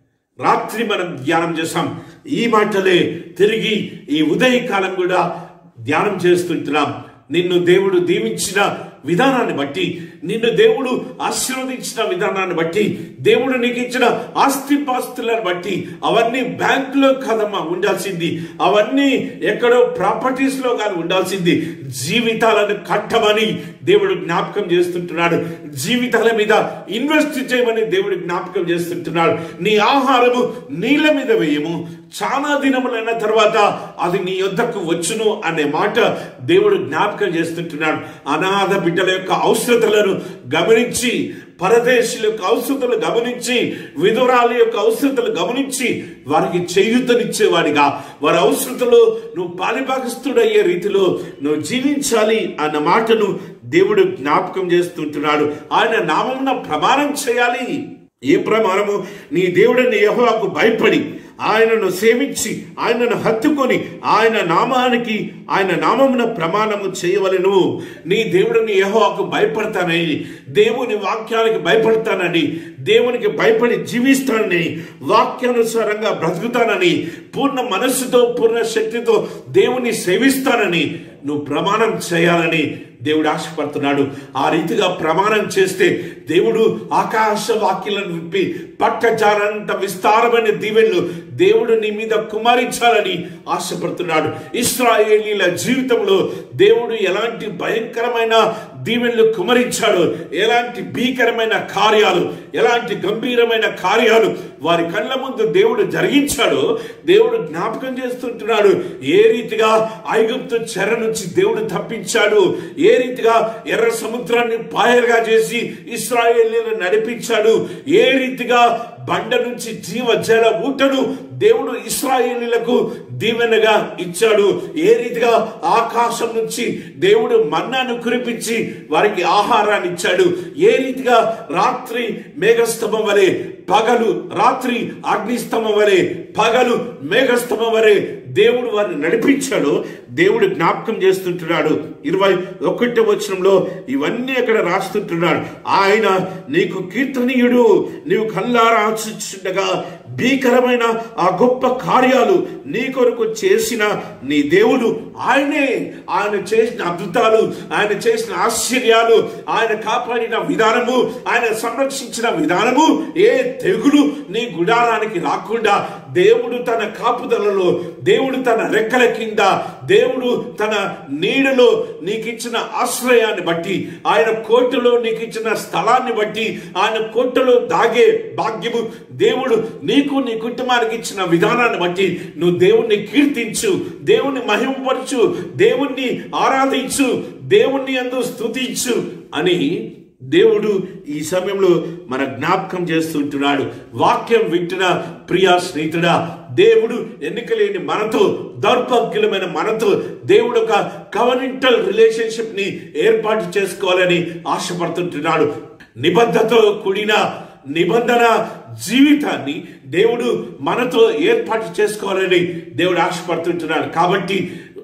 రాత్రి మనం ధ్యానం చేశాం ఈ మాటలే తిరిగి ఈ ఉదయకాలం కూడా ధ్యానం చేస్తుంటున్నాం నిన్ను దేవుడు దీవించిన విధానాన్ని బట్టి నిన్ను దేవుడు ఆశీర్వదించిన విధానాన్ని బట్టి దేవుడు నీకు ఇచ్చిన ఆస్తిపాస్తులను బట్టి అవన్నీ బ్యాంకులో కాదమ్మా ఉండాల్సింది అవన్నీ ఎక్కడో ప్రాపర్టీస్ లో కాదు ఉండాల్సింది జీవితాలను కట్టమని దేవుడు జ్ఞాపకం చేస్తుంటున్నాడు జీవితాల మీద ఇన్వెస్ట్ చేయమని దేవుడు జ్ఞాపకం చేస్తుంటున్నాడు నీ ఆహారము నీళ్ళ మీద వేయము చాలా దినములైన తర్వాత అది నీ యొద్దకు వచ్చును అనే మాట దేవుడు జ్ఞాపకం చేస్తుంటున్నాడు అనాథ బిడ్డల యొక్క అవసరతలను గమనించి పరదేశుల యొక్క అవసరతలు గమనించి విధురాల యొక్క అవసరతలు గమనించి వారికి చేయూతనిచ్చేవాడిగా వారి అవసరతలో నువ్వు పాలిభాగస్తుడయ్యే రీతిలో నువ్వు జీవించాలి అన్న మాటను దేవుడు జ్ఞాపకం చేస్తుంటున్నాడు ఆయన నామమున ప్రమాణం చేయాలి ఏ ప్రమాణము నీ దేవుడిని యెహోవాకు భయపడి ఆయనను సేవించి ఆయనను హత్తుకొని ఆయన నామానికి ఆయన నామమున ప్రమాణము చేయవలెను నీ దేవుడిని యెహోవాకు భయపడతానని దేవుని వాక్యానికి భయపడతానని దేవునికి భయపడి జీవిస్తానని వాక్యానుసారంగా బ్రతుకుతానని పూర్ణ మనస్సుతో పూర్ణ శక్తితో దేవుని సేవిస్తానని నువ్వు ప్రమాణం చేయాలని దేవుడు ఆశపడుతున్నాడు ఆ రీతిగా ప్రమాణం చేస్తే దేవుడు ఆకాశ వాక్యాలను విప్పి పట్టజాలంత విస్తారమైన దీవెనలు దేవుడు నీ మీద కుమారించాలని ఆశపడుతున్నాడు ఇస్రాయేలీల జీవితంలో దేవుడు ఎలాంటి భయంకరమైన దీవెనలు కుమరించాడు ఎలాంటి భీకరమైన కార్యాలు ఎలాంటి గంభీరమైన కార్యాలు వారి కళ్ళ ముందు దేవుడు జరిగించాడో దేవుడు జ్ఞాపకం చేస్తుంటున్నాడు ఏ రీతిగా ఐగుప్తు చెర నుంచి దేవుడు తప్పించాడు ఏ రీతిగా ఎర్ర సముద్రాన్ని పాయలుగా చేసి ఇస్రాయేలీలను నడిపించాడు ఏ రీతిగా బండ నుంచి జీవ జల ఊటను దేవుడు ఇస్రాయేలీలకు దీవెనగా ఇచ్చాడు ఏ రీతిగా ఆకాశం నుంచి దేవుడు మన్నాను కురిపించి వారికి ఆహారాన్ని ఇచ్చాడు ఏ రీతిగా రాత్రి మేఘస్తంభం వలె పగలు రాత్రి అగ్నిస్తంభం వలె పగలు మేఘస్తంభం వలె దేవుడు వారిని నడిపించాడు దేవుడు జ్ఞాపకం చేస్తుంటున్నాడు ఇరవై ఒకటి వచనంలో ఇవన్నీ అక్కడ రాస్తుంటున్నాడు ఆయన నీకు కీర్తనీయుడు నీవు కల్లారా చూచుండగా భీకరమైన ఆ గొప్ప కార్యాలు నీ కొరకు చేసిన నీ దేవుడు ఆయనే ఆయన చేసిన అద్భుతాలు ఆయన చేసిన ఆశ్చర్యాలు ఆయన కాపాడిన విధానము ఆయన సంరక్షించిన విధానము ఏ తెగులు నీ గుడారానికి రాకుండా దేవుడు తన కాపుదలలో దేవుడు తన రెక్కల కింద దేవుడు తన నీడలో నీకు ఇచ్చిన ఆశ్రయాన్ని బట్టి ఆయన కోటలో నీకు ఇచ్చిన స్థలాన్ని బట్టి ఆయన కోటలో దాగే భాగ్యము దేవుడు నీకు నీ కుటుంబానికి ఇచ్చిన విధానాన్ని బట్టి నువ్వు దేవుణ్ణి కీర్తించు దేవుణ్ణి మహిమపరచు దేవుణ్ణి ఆరాధించు దేవుణ్ణి అందు స్తుతించు అని దేవుడు ఈ సమయంలో మన జ్ఞాపకం చేస్తుంటున్నాడు వాక్యం వింటున్న ప్రియా స్నేహితుడా దేవుడు ఎన్నికలేని మనతో దౌర్భాగ్యులమైన మనతో దేవుడు ఒక కవనింటల్ రిలేషన్షిప్ ని ఏర్పాటు చేసుకోవాలని ఆశపడుతుంటున్నాడు నిబద్ధతో కూడిన నిబంధన జీవితాన్ని దేవుడు మనతో ఏర్పాటు చేసుకోవాలని దేవుడు ఆశపడుతుంటున్నాడు కాబట్టి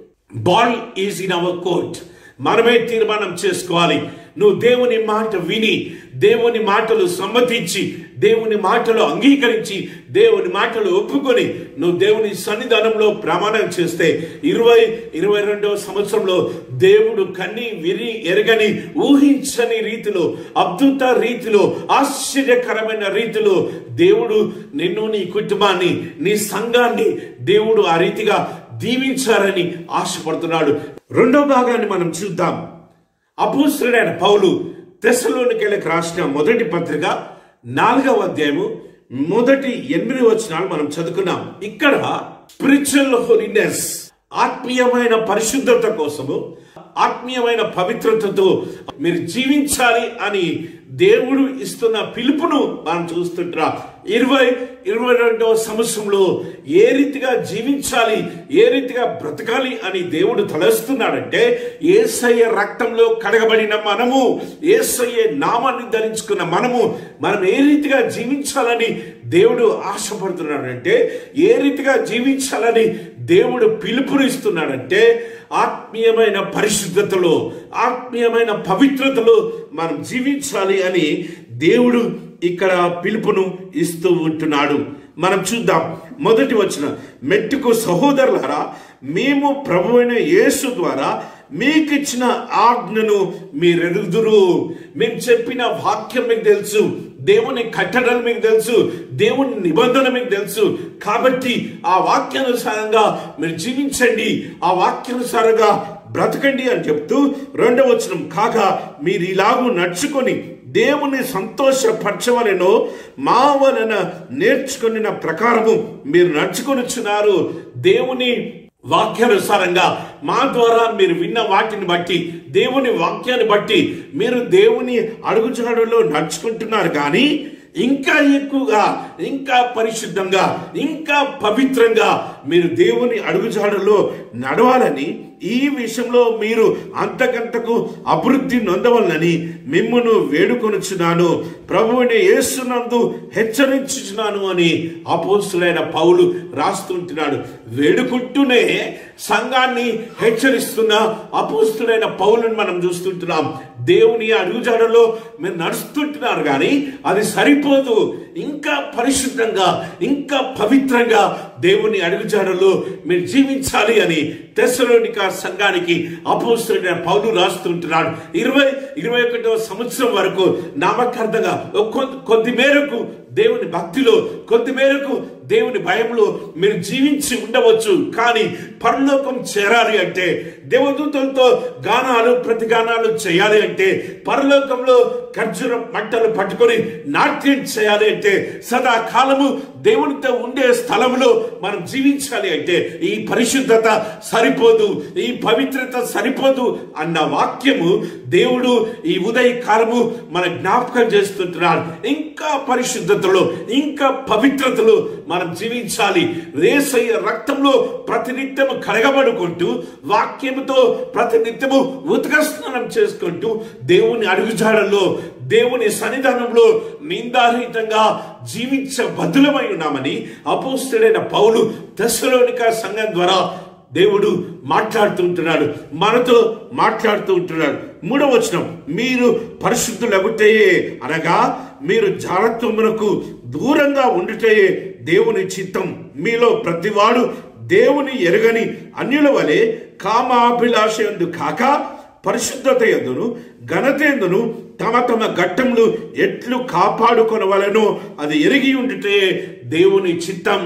ball is in our court మనమే తీర్మానం చేసుకోవాలి నువ్వు దేవుని మాట విని దేవుని మాటలు సమ్మతించి దేవుని మాటలు అంగీకరించి దేవుని మాటలు ఒప్పుకొని నువ్వు దేవుని సన్నిధానంలో ప్రమాణం చేస్తే ఇరవై ఇరవై రెండవ సంవత్సరంలో దేవుడు కన్ని విని ఎరగని ఊహించని రీతిలో అద్భుత రీతిలో ఆశ్చర్యకరమైన రీతిలో దేవుడు నిన్ను నీ కుటుంబాన్ని నీ సంఘాన్ని దేవుడు ఆ రీతిగా దీవించాలని ఆశపడుతున్నాడు రెండో భాగాన్ని మనం చూద్దాం అపోస్తుడైన పౌలు తెసలోనికెళ్ళకి రాసిన మొదటి పత్రిక నాలుగవ అధ్యాయము మొదటి ఎనిమిది వచనాలు మనం చదువుకున్నాం ఇక్కడ స్పిరిచువల్ హోలీనెస్ ఆత్మీయమైన పరిశుద్ధత కోసము ఆత్మీయమైన పవిత్రతతో మీరు జీవించాలి అని దేవుడు ఇస్తున్న పిలుపును మనం చూస్తుంటాం ఇరవై ఇరవై రెండవ సంవత్సరంలో ఏ రీతిగా జీవించాలి ఏ రీతిగా బ్రతకాలి అని దేవుడు తలస్తున్నాడంటే ఏసయ్య రక్తంలో కడగబడిన మనము ఏసయ్య నామాన్ని ధరించుకున్న మనము మనం ఏ రీతిగా జీవించాలని దేవుడు ఆశపడుతున్నాడంటే ఏ రీతిగా జీవించాలని దేవుడు పిలుపునిస్తున్నాడంటే ఆత్మీయమైన పరిశుద్ధతలో ఆత్మీయమైన పవిత్రతలో మనం జీవించాలి అని దేవుడు ఇక్కడ పిలుపును ఇస్తూ ఉంటున్నాడు మనం చూద్దాం మొదటి వచ్చిన మెట్టుకు సహోదరులారా మేము ప్రభువైన యేసు ద్వారా మీకు ఇచ్చిన ఆజ్ఞను మీరెరుగుదురు మేము చెప్పిన వాక్యం మీకు తెలుసు దేవుని కట్టడలు మీకు తెలుసు దేవుని నిబంధన మీకు తెలుసు కాబట్టి ఆ వాక్యానుసారంగా మీరు జీవించండి ఆ వాక్యానుసారంగా బ్రతకండి అని చెప్తూ రెండవ వచనం కాగా మీరు ఇలాగూ నడుచుకొని దేవుని సంతోషపరచవలెనో మా వలన నేర్చుకున్న ప్రకారము మీరు నడుచుకొనిచున్నారు దేవుని వాక్యానుసారంగా మా ద్వారా మీరు విన్న వాటిని బట్టి దేవుని వాక్యాన్ని బట్టి మీరు దేవుని అడుగుజాడలో నడుచుకుంటున్నారు కానీ ఇంకా ఎక్కువగా ఇంకా పరిశుద్ధంగా ఇంకా పవిత్రంగా మీరు దేవుని అడుగుజాడలో నడవాలని ఈ విషయంలో మీరు అంతకంతకు అభివృద్ధి నొందవలనని మిమ్మును వేడుకొనుచున్నాను ప్రభువుని యేసునందు హెచ్చరించుచున్నాను అని అపోస్తులైన పౌలు రాస్తుంటున్నాడు వేడుకుంటూనే సంఘాన్ని హెచ్చరిస్తున్న అపోస్తులైన పౌలుని మనం చూస్తుంటున్నాం దేవుని అడుగుజాడలో మీరు నడుస్తుంటున్నారు కానీ అది సరిపోదు ఇంకా పరిశుద్ధంగా ఇంకా పవిత్రంగా దేవుని అడుగుజాడలో మీరు జీవించాలి అని తెసలోనిక సంఘానికి అపోస్తుడైన పౌలు రాస్తుంటున్నాడు ఇరవై ఇరవై ఒకటవ సంవత్సరం వరకు నామకార్థంగా కొద్ది- కొద్ది మేరకు దేవుని భక్తిలో కొద్ది మేరకు దేవుని భయంలో మీరు జీవించి ఉండవచ్చు కానీ పరలోకం చేరాలి అంటే దేవదూతలతో గానాలు ప్రతిగానాలు చేయాలి అంటే పరలోకంలో ఖర్జూర మంటలు పట్టుకొని నాట్యం చేయాలి అంటే సదాకాలము దేవునితో ఉండే స్థలంలో మనం జీవించాలి అంటే ఈ పరిశుద్ధత సరిపోదు ఈ పవిత్రత సరిపోదు అన్న వాక్యము దేవుడు ఈ ఉదయ కాలము మన జ్ఞాపకం చేస్తుంటున్నాడు ఇంకా పరిశుద్ధతలో ఇంకా పవిత్రతలో మనం జీవించాలి రేసయ్య రక్తంలో ప్రతినిత్యము కడగబడుకుంటూ వాక్యముతో ప్రతినిత్యము ఉతకస్నానం చేసుకుంటూ దేవుని అడుగుజాడల్లో దేవుని సన్నిధానంలో నిందారహితంగా జీవించ బదులమై ఉన్నామని అపోస్తుడైన పౌలు దశలోనిక సంఘం ద్వారా దేవుడు మాట్లాడుతుంటున్నాడు మనతో మాట్లాడుతూ ఉంటున్నాడు మూడవ వచనం మీరు పరిశుద్ధులగుటయే అనగా మీరు జాగ్రత్తమునకు దూరంగా ఉండుటయే దేవుని చిత్తం మీలో ప్రతివాడు దేవుని ఎరగని అన్యుల వలె కామాభిలాష ఎందు కాక పరిశుద్ధత ఎందును ఘనత ఎందును తమ తమ ఘట్టములు ఎట్లు కాపాడుకొనవలనో అది ఎరిగి ఉండితే దేవుని చిత్తం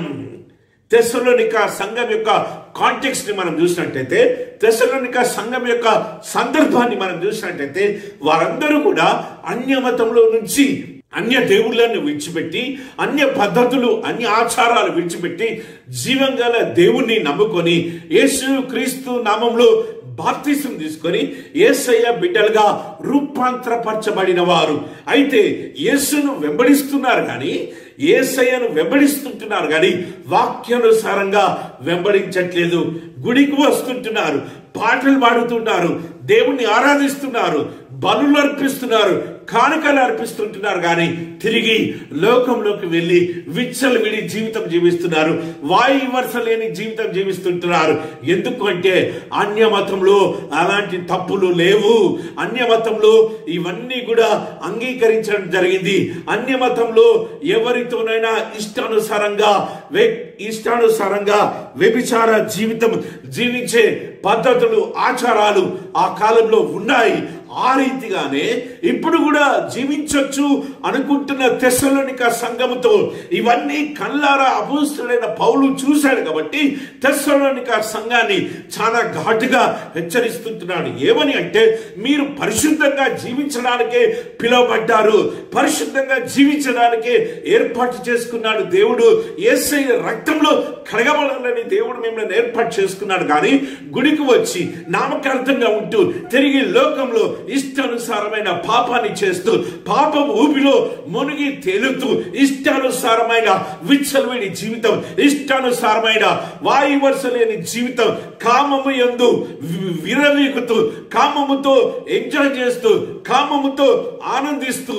తెసలోనిక సంఘం యొక్క కాంటెక్స్ట్ ని మనం చూసినట్టయితే తెసలోనిక సంఘం యొక్క సందర్భాన్ని మనం చూసినట్టయితే వారందరూ కూడా అన్యమతంలో నుంచి అన్య దేవుళ్ళను విడిచిపెట్టి అన్య పద్ధతులు అన్య ఆచారాలు విడిచిపెట్టి జీవం గల దేవుణ్ణి నమ్ముకొని యేసు క్రీస్తు నామంలో బాప్తిసం తీసుకొని యేసయ్య బిడ్డలుగా రూపాంతరపరచబడిన వారు అయితే యేసును వెంబడిస్తున్నారు కానీ ఏసయ్యను వెంబడిస్తుంటున్నారు కానీ వాక్యానుసారంగా వెంబడించట్లేదు గుడికి వస్తుంటున్నారు పాటలు పాడుతున్నారు దేవుణ్ణి ఆరాధిస్తున్నారు బలులు అర్పిస్తున్నారు కానుకలు అర్పిస్తుంటున్నారు కానీ తిరిగి లోకంలోకి వెళ్ళి విచ్చలు విడి జీవితం జీవిస్తున్నారు వాయు వరుస లేని జీవితం జీవిస్తుంటున్నారు ఎందుకు అంటే అన్య మతంలో అలాంటి తప్పులు లేవు అన్య మతంలో ఇవన్నీ కూడా అంగీకరించడం జరిగింది అన్య మతంలో ఎవరితోనైనా ఇష్టానుసారంగా వే- ఇష్టానుసారంగా వ్యభిచార జీవితం జీవించే పద్ధతులు ఆచారాలు ఆ కాలంలో ఉన్నాయి ఆ రీతిగానే ఇప్పుడు కూడా జీవించొచ్చు అనుకుంటున్న తెస్సలోనిక సంఘముతో ఇవన్నీ కళ్ళారా అభూస్తుడైన పౌలు చూశాడు కాబట్టి తెస్సలోనిక సంఘాన్ని చాలా ఘాటుగా హెచ్చరిస్తుంటున్నాడు ఏమని అంటే మీరు పరిశుద్ధంగా జీవించడానికే పిలువబడ్డారు పరిశుద్ధంగా జీవించడానికే ఏర్పాటు చేసుకున్నాడు దేవుడు ఏసై రక్తంలో కడగబడాలని దేవుడు మిమ్మల్ని ఏర్పాటు చేసుకున్నాడు కానీ గుడికి వచ్చి నామకార్థంగా ఉంటూ తిరిగి లోకంలో ఇష్టానుసారమైన పాపాన్ని చేస్తూ పాపం ఊపిలో మునిగి తేలుతూ ఇష్టానుసారమైన విచ్చలవిడి జీవితం ఇష్టానుసారమైన వాయువర్ష లేని జీవితం కామము యందు వి- విరవీగుతూ కామముతో ఎంజాయ్ చేస్తూ కామముతో ఆనందిస్తూ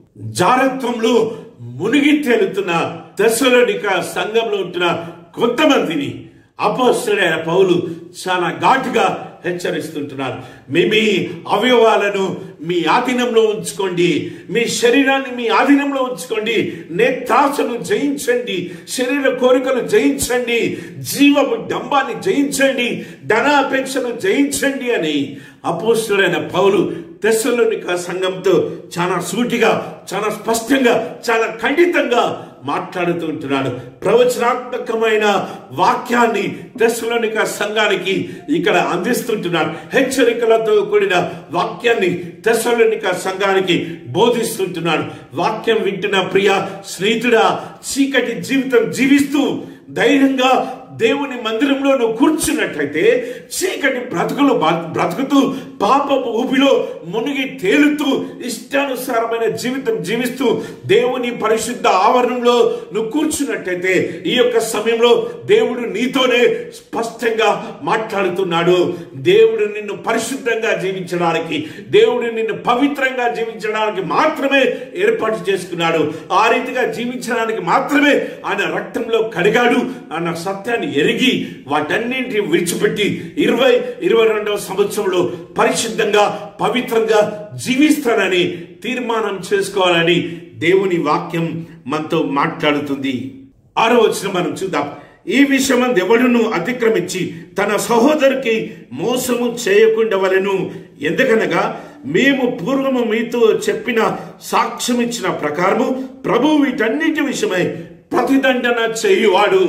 జారత్వంలో మునిగి తేలుతున్న దశలోనిక సంఘంలో ఉంటున్న కొంతమందిని అపోస్తుడైన పౌలు చాలా ఘాటుగా హెచ్చరిస్తుంటున్నారు మీ మీ అవయవాలను మీ ఆధీనంలో ఉంచుకోండి మీ శరీరాన్ని మీ ఆధీనంలో ఉంచుకోండి నేత్రాసను జయించండి శరీర కోరికలు జయించండి జీవపు డంబాన్ని జయించండి ధనాపేక్షను జయించండి అని అపోస్తుడైన పౌలు తెస్సలోనిక సంఘంతో చాలా సూటిగా చాలా స్పష్టంగా చాలా ఖండితంగా మాట్లాడుతూ ఉంటున్నాడు ప్రవచనాత్మకమైన వాక్యాన్ని తెస్సలోనిక సంఘానికి ఇక్కడ అందిస్తుంటున్నాడు హెచ్చరికలతో కూడిన వాక్యాన్ని తెస్సలోనిక సంఘానికి బోధిస్తుంటున్నాడు వాక్యం వింటున్న ప్రియ స్నేహితుడా చీకటి జీవితం జీవిస్తూ ధైర్యంగా దేవుని మందిరంలో నువ్వు కూర్చున్నట్లయితే చీకటి బ్రతుకులు బ- బ్రతుకుతూ పాపపు ఊపిలో మునిగి తేలుతూ ఇష్టానుసారమైన జీవితం జీవిస్తూ దేవుని పరిశుద్ధ ఆవరణంలో నువ్వు కూర్చున్నట్టయితే ఈ యొక్క సమయంలో దేవుడు నీతోనే స్పష్టంగా మాట్లాడుతున్నాడు దేవుడు నిన్ను పరిశుద్ధంగా జీవించడానికి దేవుడు నిన్ను పవిత్రంగా జీవించడానికి మాత్రమే ఏర్పాటు చేసుకున్నాడు ఆ రీతిగా జీవించడానికి మాత్రమే ఆయన రక్తంలో కడిగాడు అన్న సత్యాన్ని ఎరిగి వాటన్నింటిని విడిచిపెట్టి ఇరవై ఇరవై రెండవ సంవత్సరంలో పరిశుద్ధంగా పవిత్రంగా జీవిస్తానని తీర్మానం చేసుకోవాలని దేవుని వాక్యం మనతో మాట్లాడుతుంది ఆరో వచ్చిన మనం చూద్దాం ఈ విషయం ఎవడును అతిక్రమించి తన సహోదరికి మోసము చేయకుండా వలెను ఎందుకనగా మేము పూర్వము మీతో చెప్పిన సాక్ష్యం ఇచ్చిన ప్రకారము ప్రభు వీటన్నిటి విషయమై ప్రతిదండన చేయువాడు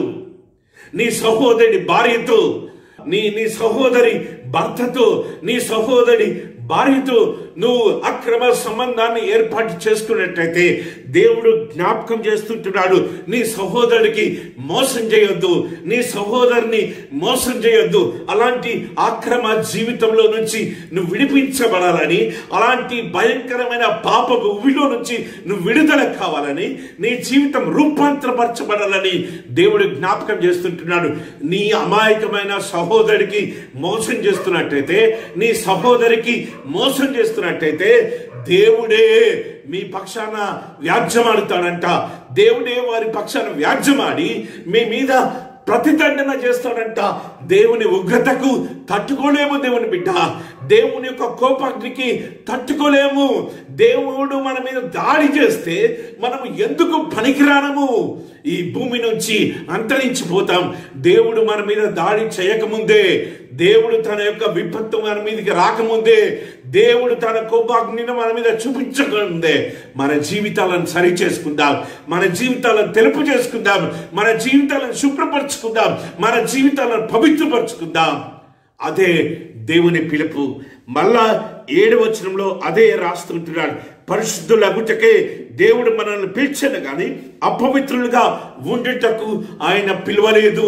నీ సహోదరి భార్యతో నీ నీ సహోదరి భర్తతో నీ సహోదరి భార్యతో నువ్వు అక్రమ సంబంధాన్ని ఏర్పాటు చేసుకున్నట్టయితే దేవుడు జ్ఞాపకం చేస్తుంటున్నాడు నీ సహోదరుడికి మోసం చేయొద్దు నీ సహోదరుని మోసం చేయొద్దు అలాంటి అక్రమ జీవితంలో నుంచి నువ్వు విడిపించబడాలని అలాంటి భయంకరమైన పాప ఉవిలో నుంచి నువ్వు విడుదల కావాలని నీ జీవితం రూపాంతరపరచబడాలని దేవుడు జ్ఞాపకం చేస్తుంటున్నాడు నీ అమాయకమైన సహోదరికి మోసం చేస్తున్నట్టయితే నీ సహోదరికి మోసం చేస్తున్నట్టయితే దేవుడే మీ పక్షాన వ్యాజ్యమాడుతాడంట దేవుడే వారి పక్షాన వ్యాజ్యమాడి మీ మీద ప్రతిదండన చేస్తాడంట దేవుని ఉగ్రతకు తట్టుకోలేము దేవుని బిడ్డ దేవుని యొక్క కోపాగ్నికి తట్టుకోలేము దేవుడు మన మీద దాడి చేస్తే మనం ఎందుకు పనికిరానము ఈ భూమి నుంచి అంతరించిపోతాం దేవుడు మన మీద దాడి చేయకముందే దేవుడు తన యొక్క విపత్తు మన మీదకి రాకముందే దేవుడు తన కోపాగ్నిని మన మీద చూపించకముందే మన జీవితాలను సరి చేసుకుందాం మన జీవితాలను తెలుపు చేసుకుందాం మన జీవితాలను శుభ్రపరచుకుందాం మన జీవితాలను పవిత్రపరచుకుందాం అదే దేవుని పిలుపు మళ్ళా ఏడు వచనంలో అదే రాస్తుంటున్నాడు పరిశుద్ధులగుటకే దేవుడు మనల్ని పిలిచాను కానీ అపవిత్రులుగా ఉండుటకు ఆయన పిలవలేదు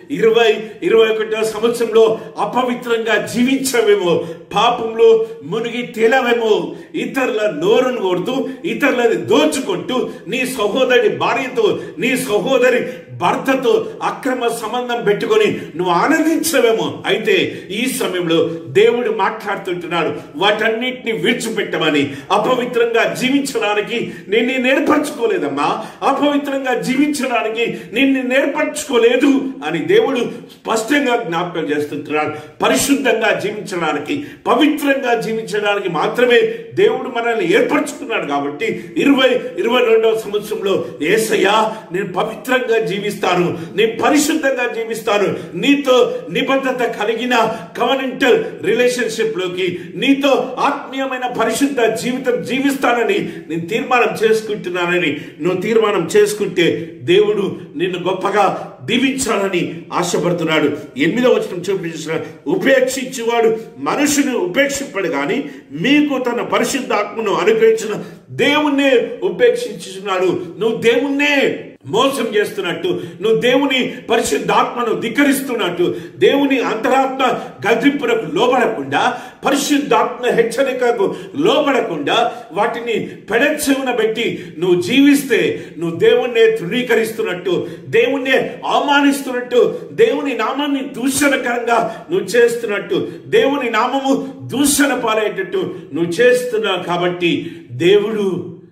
ఇరవై ఇరవై ఒకటో సంవత్సరంలో అపవిత్రంగా జీవించవేమో పాపంలో మునిగి తేలవేమో ఇతరుల నోరును కొడుతూ ఇతరులని దోచుకుంటూ నీ సహోదరి భార్యతో నీ సహోదరి భర్తతో అక్రమ సంబంధం పెట్టుకొని నువ్వు ఆనందించవేమో అయితే ఈ సమయంలో దేవుడు మాట్లాడుతుంటున్నాడు వాటన్నిటిని విడిచిపెట్టమని అపవిత్రంగా జీవించడానికి నిన్ను నేర్పరచుకోలేదమ్మా అపవిత్రంగా జీవించడానికి నిన్ను నేర్పరచుకోలేదు అని దేవుడు స్పష్టంగా జ్ఞాపకం చేస్తుంటున్నాడు పరిశుద్ధంగా జీవించడానికి పవిత్రంగా జీవించడానికి మాత్రమే దేవుడు మనల్ని ఏర్పరచుకున్నాడు కాబట్టి ఇరవై ఇరవై రెండవ సంవత్సరంలో ఏసయ్యా నేను పవిత్రంగా జీవిస్తాను నేను పరిశుద్ధంగా జీవిస్తాను నీతో నిబద్ధత కలిగిన కవనెంటల్ రిలేషన్షిప్ లోకి నీతో ఆత్మీయమైన పరిశుద్ధ జీవితం జీవిస్తానని నేను తీర్మానం చేసుకుంటున్నానని నువ్వు తీర్మానం చేసుకుంటే దేవుడు నిన్ను గొప్పగా దీవించాలని ఆశపడుతున్నాడు ఎనిమిదవ వచనం చూపించిన ఉపేక్షించేవాడు మనుషుని ఉపేక్షింపడు కానీ మీకు తన పరిశుద్ధాత్మను అనుగ్రహించిన దేవుణ్ణే ఉపేక్షించున్నాడు నువ్వు దేవుణ్ణే మోసం చేస్తున్నట్టు నువ్వు దేవుని పరిశుద్ధాత్మను ధిక్కరిస్తున్నట్టు దేవుని అంతరాత్మ గదింపులకు లోబడకుండా పరిశుద్ధాత్మ హెచ్చరికకు లోబడకుండా వాటిని పెడచెవున పెట్టి నువ్వు జీవిస్తే నువ్వు దేవుణ్ణే తృణీకరిస్తున్నట్టు దేవుణ్ణే అవమానిస్తున్నట్టు దేవుని నామాన్ని దూషణకరంగా నువ్వు చేస్తున్నట్టు దేవుని నామము దూషణ పాలయ్యేటట్టు నువ్వు చేస్తున్నావు కాబట్టి దేవుడు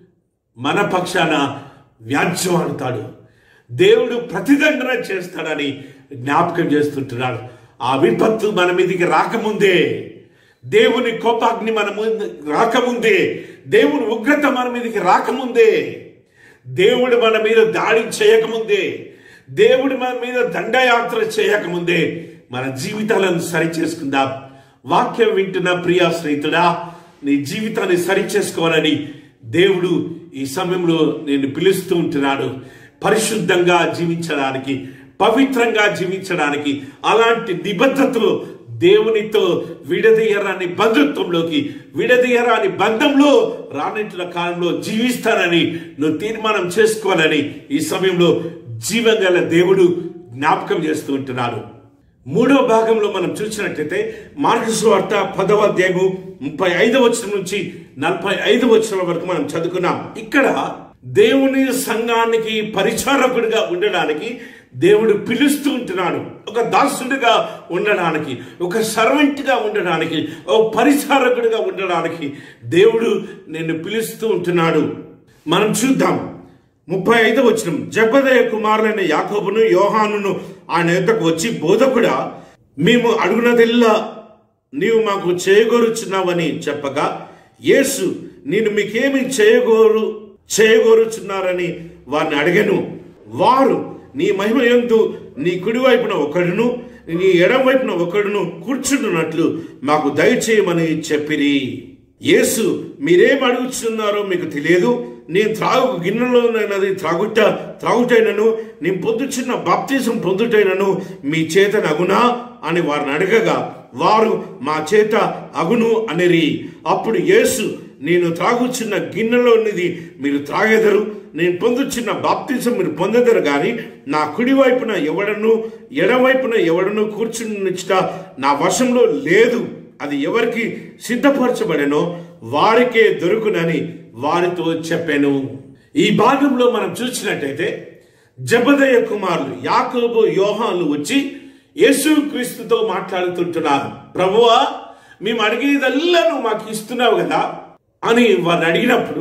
మన పక్షాన వ్యాజ్యమాడుతాడు దేవుడు ప్రతిదండన చేస్తాడని జ్ఞాపకం చేస్తుంటున్నాడు ఆ విపత్తు మన మీదకి రాకముందే దేవుని కోపాగ్ని మన ముందు రాకముందే దేవుని ఉగ్రత మన మీదకి రాకముందే దేవుడు మన మీద దాడి చేయకముందే దేవుడు మన మీద దండయాత్ర చేయకముందే మన జీవితాలను సరి చేసుకుందాం వాక్యం వింటున్న ప్రియా స్నేహితుడా నీ జీవితాన్ని సరి చేసుకోవాలని దేవుడు ఈ సమయంలో నేను పిలుస్తూ ఉంటున్నాడు పరిశుద్ధంగా జీవించడానికి పవిత్రంగా జీవించడానికి అలాంటి నిబద్ధతలు దేవునితో విడదీయరాని బంధుత్వంలోకి విడదీయరాని బంధంలో రానట్టుల కాలంలో జీవిస్తానని నువ్వు తీర్మానం చేసుకోవాలని ఈ సమయంలో జీవంగల దేవుడు జ్ఞాపకం చేస్తూ ఉంటున్నాడు మూడవ భాగంలో మనం చూసినట్లయితే మార్గసు వార్త పదవ అధ్యాయము ముప్పై ఐదవ వచనం నుంచి నలభై ఐదు వచనం వరకు మనం చదువుకున్నాం ఇక్కడ దేవుని సంఘానికి పరిచారకుడిగా ఉండడానికి దేవుడు పిలుస్తూ ఉంటున్నాడు ఒక దాసుడిగా ఉండడానికి ఒక సర్వెంట్గా ఉండడానికి ఒక పరిచారకుడిగా ఉండడానికి దేవుడు నిన్ను పిలుస్తూ ఉంటున్నాడు మనం చూద్దాం ముప్పై ఐదు వచ్చిన జబదయ కుమారులైన యాకోబును యోహానును ఆయన యొద్దకు వచ్చి బోధకుడా మేము అడుగునదెల్లా నీవు మాకు చేయగోరుచున్నావని చెప్పగా యేసు నేను మీకేమి చేయగోరు చేయగోరుచున్నారని వారిని అడిగాను వారు నీ మహిమ యందు నీ కుడివైపున ఒకడును నీ ఎడం వైపున ఒకడును కూర్చుంటున్నట్లు మాకు దయచేయమని చెప్పిరి యేసు మీరేం అడుగుతున్నారో మీకు తెలియదు నేను త్రాగు గిన్నెలోనైనది త్రాగుట త్రాగుటైనను నేను పొందుచున్న బాప్తీసం పొందుటైనను మీ చేత అగునా అని వారిని అడగగా వారు మా చేత అగును అనిరి అప్పుడు యేసు నేను త్రాగుచున్న గిన్నెలోనిది మీరు త్రాగెదరు నేను పొందుచున్న బాప్తిజం మీరు పొందెదరు కానీ నా కుడివైపున ఎవడను ఎడవైపున ఎవడను కూర్చునిచ్చుట నా వశంలో లేదు అది ఎవరికి సిద్ధపరచబడెనో వారికే దొరుకునని వారితో చెప్పాను ఈ భాగంలో మనం చూసినట్టయితే జబదయ కుమారులు యాకోబు యోహాన్లు వచ్చి యేసు క్రీస్తుతో మాట్లాడుతుంటున్నారు ప్రభువా మేము అడిగేదల్లా నువ్వు మాకు ఇస్తున్నావు కదా అని వారిని అడిగినప్పుడు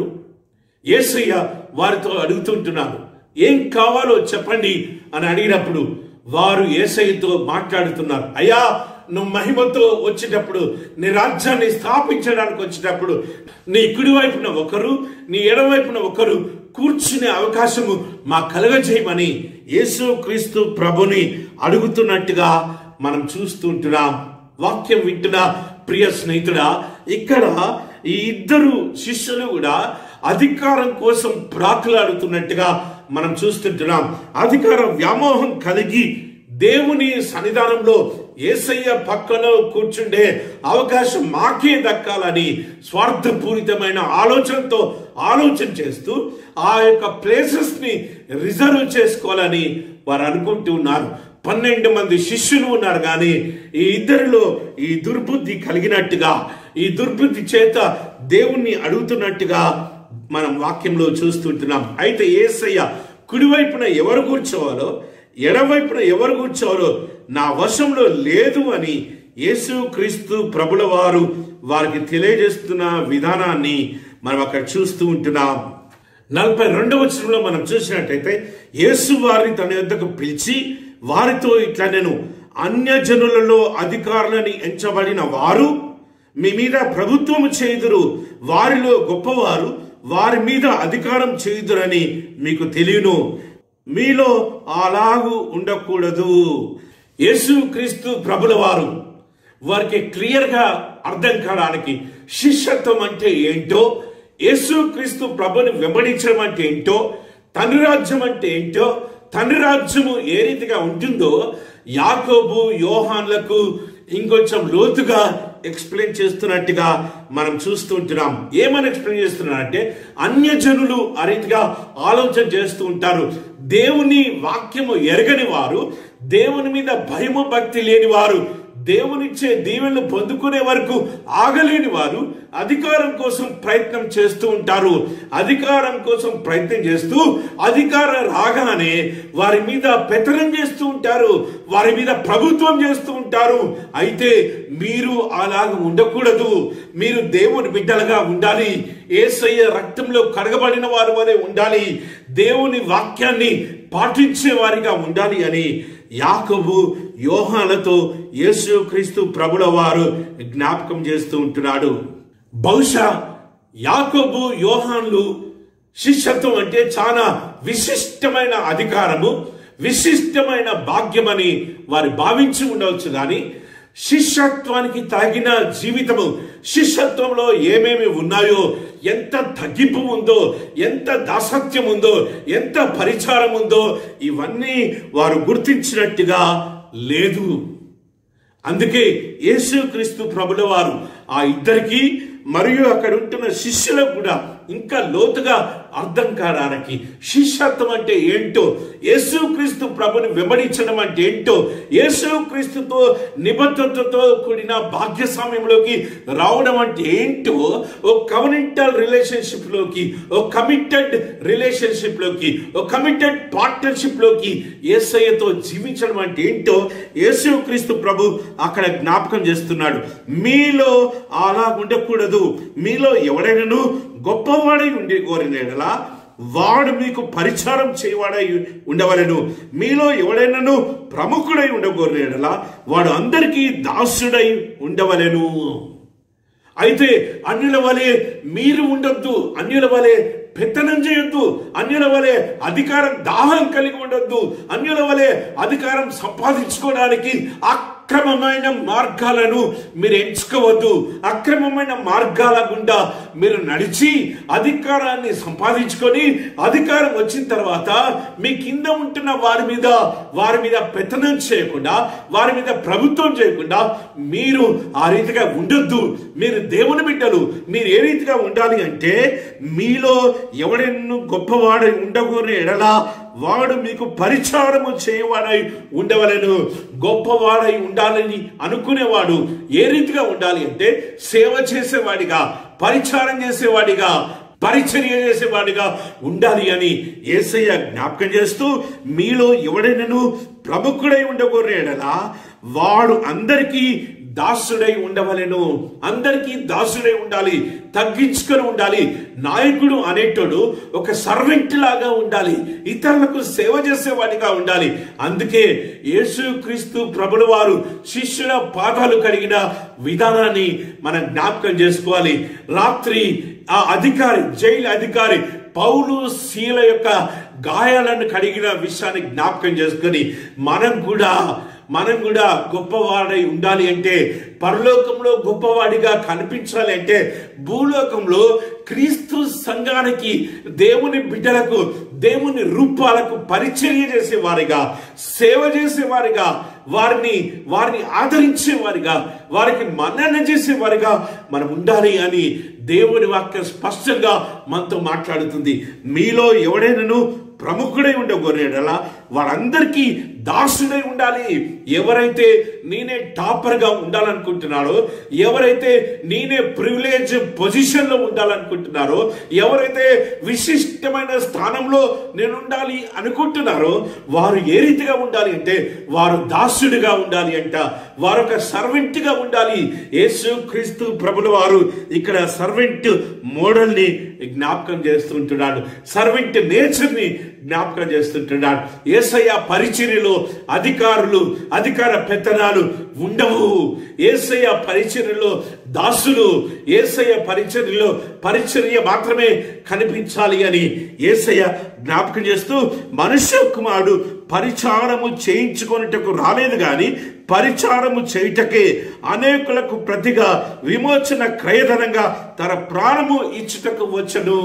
యేసయ్య వారితో అడుగుతుంటున్నారు ఏం కావాలో చెప్పండి అని అడిగినప్పుడు వారు యేసయ్యతో మాట్లాడుతున్నారు అయ్యా నువ్వు మహిమతో వచ్చేటప్పుడు నీ రాజ్యాన్ని స్థాపించడానికి వచ్చేటప్పుడు నీ కుడివైపున ఒకరు నీ ఎడవైపున ఒకరు కూర్చునే అవకాశము మా కలగజేయమని యేసు క్రీస్తు ప్రభుని అడుగుతున్నట్టుగా మనం చూస్తుంటున్నాం వాక్యం వింటున్న ప్రియ స్నేహితుడా ఇక్కడ ఈ ఇద్దరు శిష్యులు కూడా అధికారం కోసం ప్రాకులాడుతున్నట్టుగా మనం చూస్తుంటున్నాం అధికార వ్యామోహం కలిగి దేవుని సన్నిధానంలో ఏసయ్య పక్కన కూర్చుండే అవకాశం మాకే దక్కాలని స్వార్థపూరితమైన ఆలోచనతో ఆలోచన చేస్తూ ఆ యొక్క ప్లేసెస్ ని రిజర్వ్ చేసుకోవాలని వారు అనుకుంటూ ఉన్నారు పన్నెండు మంది శిష్యులు ఉన్నారు కానీ ఈ ఇద్దరిలో ఈ దుర్బుద్ధి కలిగినట్టుగా ఈ దుర్బుద్ధి చేత దేవుణ్ణి అడుగుతున్నట్టుగా మనం వాక్యంలో చూస్తుంటున్నాం అయితే ఏసయ్య కుడివైపున ఎవరు కూర్చోవాలో ఎడవైపున ఎవరు కూర్చోవాలో నా వశంలో లేదు అని యేసు క్రీస్తు ప్రభుల వారు వారికి తెలియజేస్తున్న విధానాన్ని మనం అక్కడ చూస్తూ ఉంటున్నాం నలభై రెండవ వచనంలో మనం చూసినట్టయితే యేసు వారిని తన యొద్దకు పిలిచి వారితో ఇట్లా నేను అన్యజనులలో అధికారులని ఎంచబడిన వారు మీ మీద ప్రభుత్వము చేయుదురు వారిలో గొప్పవారు వారి మీద అధికారం చేయుదురని మీకు తెలియను మీలో అలాగూ ఉండకూడదు యేసు క్రీస్తు ప్రభుల వారు వారికి క్లియర్గా అర్థం కావడానికి శిష్యత్వం అంటే ఏంటో యేసు క్రీస్తు ప్రభుని వెంబడించడం అంటే ఏంటో తండ్రి రాజ్యం అంటే ఏంటో తండ్రి రాజ్యము ఏ రీతిగా ఉంటుందో యాకోబు యోహాన్లకు ఇంకొంచెం లోతుగా ఎక్స్ప్లెయిన్ చేస్తున్నట్టుగా మనం చూస్తూ ఉంటున్నాం ఏమని ఎక్స్ప్లెయిన్ చేస్తున్నారంటే అన్యజనులు ఆ రీతిగా ఆలోచన చేస్తూ ఉంటారు దేవుని వాక్యము ఎరగని వారు దేవుని మీద భయము భక్తి లేని వారు దేవునిచ్చే దీవెనలు పొందుకునే వరకు ఆగలేని వారు అధికారం కోసం ప్రయత్నం చేస్తూ ఉంటారు అధికారం కోసం ప్రయత్నం చేస్తూ అధికారం రాగానే వారి మీద పెత్తనం చేస్తూ ఉంటారు వారి మీద ప్రభుత్వం చేస్తూ ఉంటారు అయితే మీరు అలాగ ఉండకూడదు మీరు దేవుని బిడ్డలుగా ఉండాలి ఏసయ్య రక్తంలో కడగబడిన వారి వలె ఉండాలి దేవుని వాక్యాన్ని పాటించే వారిగా ఉండాలి అని యాకబు యోహాలతో యేసుక్రీస్తు ప్రభుల వారు జ్ఞాపకం చేస్తూ ఉంటున్నాడు బహుశా యాకబు యోహాన్లు శిష్యత్వం అంటే చాలా విశిష్టమైన అధికారము విశిష్టమైన భాగ్యమని వారు భావించి ఉండవచ్చు కానీ శిష్యత్వానికి తగిన జీవితము శిష్యత్వంలో ఏమేమి ఉన్నాయో ఎంత తగ్గింపు ఉందో ఎంత దాసత్యం ఉందో ఎంత పరిచారం ఉందో ఇవన్నీ వారు గుర్తించినట్టుగా లేదు అందుకే యేసుక్రీస్తు ప్రభుల వారు ఆ ఇద్దరికి మరియు అక్కడ ఉంటున్న శిష్యులకు కూడా ఇంకా లోతుగా అర్థం కావడానికి శిష్యత్వం అంటే ఏంటో యేసుక్రీస్తు ప్రభుని వెంబడించడం అంటే ఏంటో యేసుక్రీస్తుతో నిబద్ధతతో కూడిన భాగ్యస్వామ్యంలోకి రావడం అంటే ఏంటో ఓ కమ్యూనిటల్ రిలేషన్షిప్ లోకి ఓ కమిటెడ్ రిలేషన్షిప్ లోకి ఓ కమిటెడ్ పార్ట్నర్షిప్ లోకి ఏసయ్యతో జీవించడం అంటే ఏంటో యేసుక్రీస్తు ప్రభు అక్కడ జ్ఞాపకం చేస్తున్నాడు మీలో అలా ఉండకూడదు మీలో ఎవడైనాను గొప్పవాడై ఉండి కోరిన ఎడలా వాడు మీకు పరిచారం చేయవాడై ఉండవలను మీలో ఎవడైనాను ప్రముఖుడై ఉండగోరిన ఎడలా వాడు అందరికీ దాసుడై ఉండవలెను అయితే అన్యుల వలె మీరు ఉండొద్దు అన్యుల వలె పెత్తనం చేయొద్దు అన్యుల వలె అధికారం దాహం కలిగి ఉండొద్దు అన్యుల వలె అధికారం సంపాదించుకోవడానికి అక్రమమైన మార్గాలను మీరు ఎంచుకోవద్దు అక్రమమైన మార్గాల గుండా మీరు నడిచి అధికారాన్ని సంపాదించుకొని అధికారం వచ్చిన తర్వాత మీ కింద ఉంటున్న వారి మీద వారి మీద పెత్తనం చేయకుండా వారి మీద ప్రభుత్వం చేయకుండా మీరు ఆ రీతిగా ఉండొద్దు మీరు దేవుని బిడ్డలు మీరు ఏ రీతిగా ఉండాలి అంటే మీలో ఎవడెన్ను గొప్పవాడై ఉండకూడని ఎడలా వాడు మీకు పరిచారము చేయవాడై ఉండవలను గొప్పవాడై ఉండాలని అనుకునేవాడు ఏ రీతిగా ఉండాలి అంటే సేవ చేసేవాడిగా పరిచారం చేసేవాడిగా పరిచర్య చేసేవాడిగా ఉండాలి అని ఏసయ్య జ్ఞాపకం చేస్తూ మీలో ఎవడైనను ప్రముఖుడై ఉండకూడేడలా వాడు అందరికీ దాసుడై ఉండవలెను అందరికీ దాసుడై ఉండాలి తగ్గించుకొని ఉండాలి నాయకుడు అనేటోడు ఒక సర్వెంట్ లాగా ఉండాలి ఇతరులకు సేవ చేసేవాడిగా ఉండాలి అందుకే యేసుక్రీస్తు ప్రభుల వారు శిష్యుల పాదాలు కడిగిన విధానాన్ని మనం జ్ఞాపకం చేసుకోవాలి రాత్రి ఆ అధికారి జైలు అధికారి పౌలు శీల యొక్క గాయాలను కడిగిన విషయాన్ని జ్ఞాపకం చేసుకొని మనం కూడా మనం కూడా గొప్పవాడై ఉండాలి అంటే పరలోకంలో గొప్పవాడిగా కనిపించాలి అంటే భూలోకంలో క్రీస్తు సంఘానికి దేవుని బిడ్డలకు దేవుని రూపాలకు పరిచర్య చేసేవారిగా సేవ చేసేవారిగా వారిని వారిని ఆదరించేవారిగా వారికి మన్నన చేసేవారిగా మనం ఉండాలి అని దేవుని వాక్యం స్పష్టంగా మనతో మాట్లాడుతుంది మీలో ఎవడైనాను ప్రముఖుడై ఉండగోరేడలా వారందరికీ దాసుడై ఉండాలి ఎవరైతే నేనే టాపర్ గా ఉండాలనుకుంటున్నారో ఎవరైతే నేనే ప్రివిలేజ్ పొజిషన్ లో ఉండాలనుకుంటున్నారో ఎవరైతే విశిష్టమైన స్థానంలో నేను ఉండాలి అనుకుంటున్నారో వారు ఏ రీతిగా ఉండాలి అంటే వారు దాసుడిగా ఉండాలి అంట వారు ఒక సర్వెంట్ గా ఉండాలి యేసు క్రీస్తు ప్రభుల వారు ఇక్కడ సర్వెంట్ మోడల్ ని జ్ఞాపకం చేస్తుంటున్నాడు సర్వెంట్ నేచర్ ని జ్ఞాపకం చేస్తుంటున్నాడు ఏసయ్య పరిచర్యలో అధికారులు అధికార పెత్తనాలు ఉండవు ఏసయ్య పరిచర్యలో దాసులు ఏసయ్య పరిచర్యలో పరిచర్య మాత్రమే కనిపించాలి అని ఏసయ్య జ్ఞాపకం చేస్తూ మనుష్య కుమారుడు పరిచారము చేయించుకొనుటకు రాలేదు గాని పరిచారము చేయుటకే అనేకులకు ప్రతిగా విమోచన క్రయధనంగా తన ప్రాణము ఇచ్చుటకు వచ్చను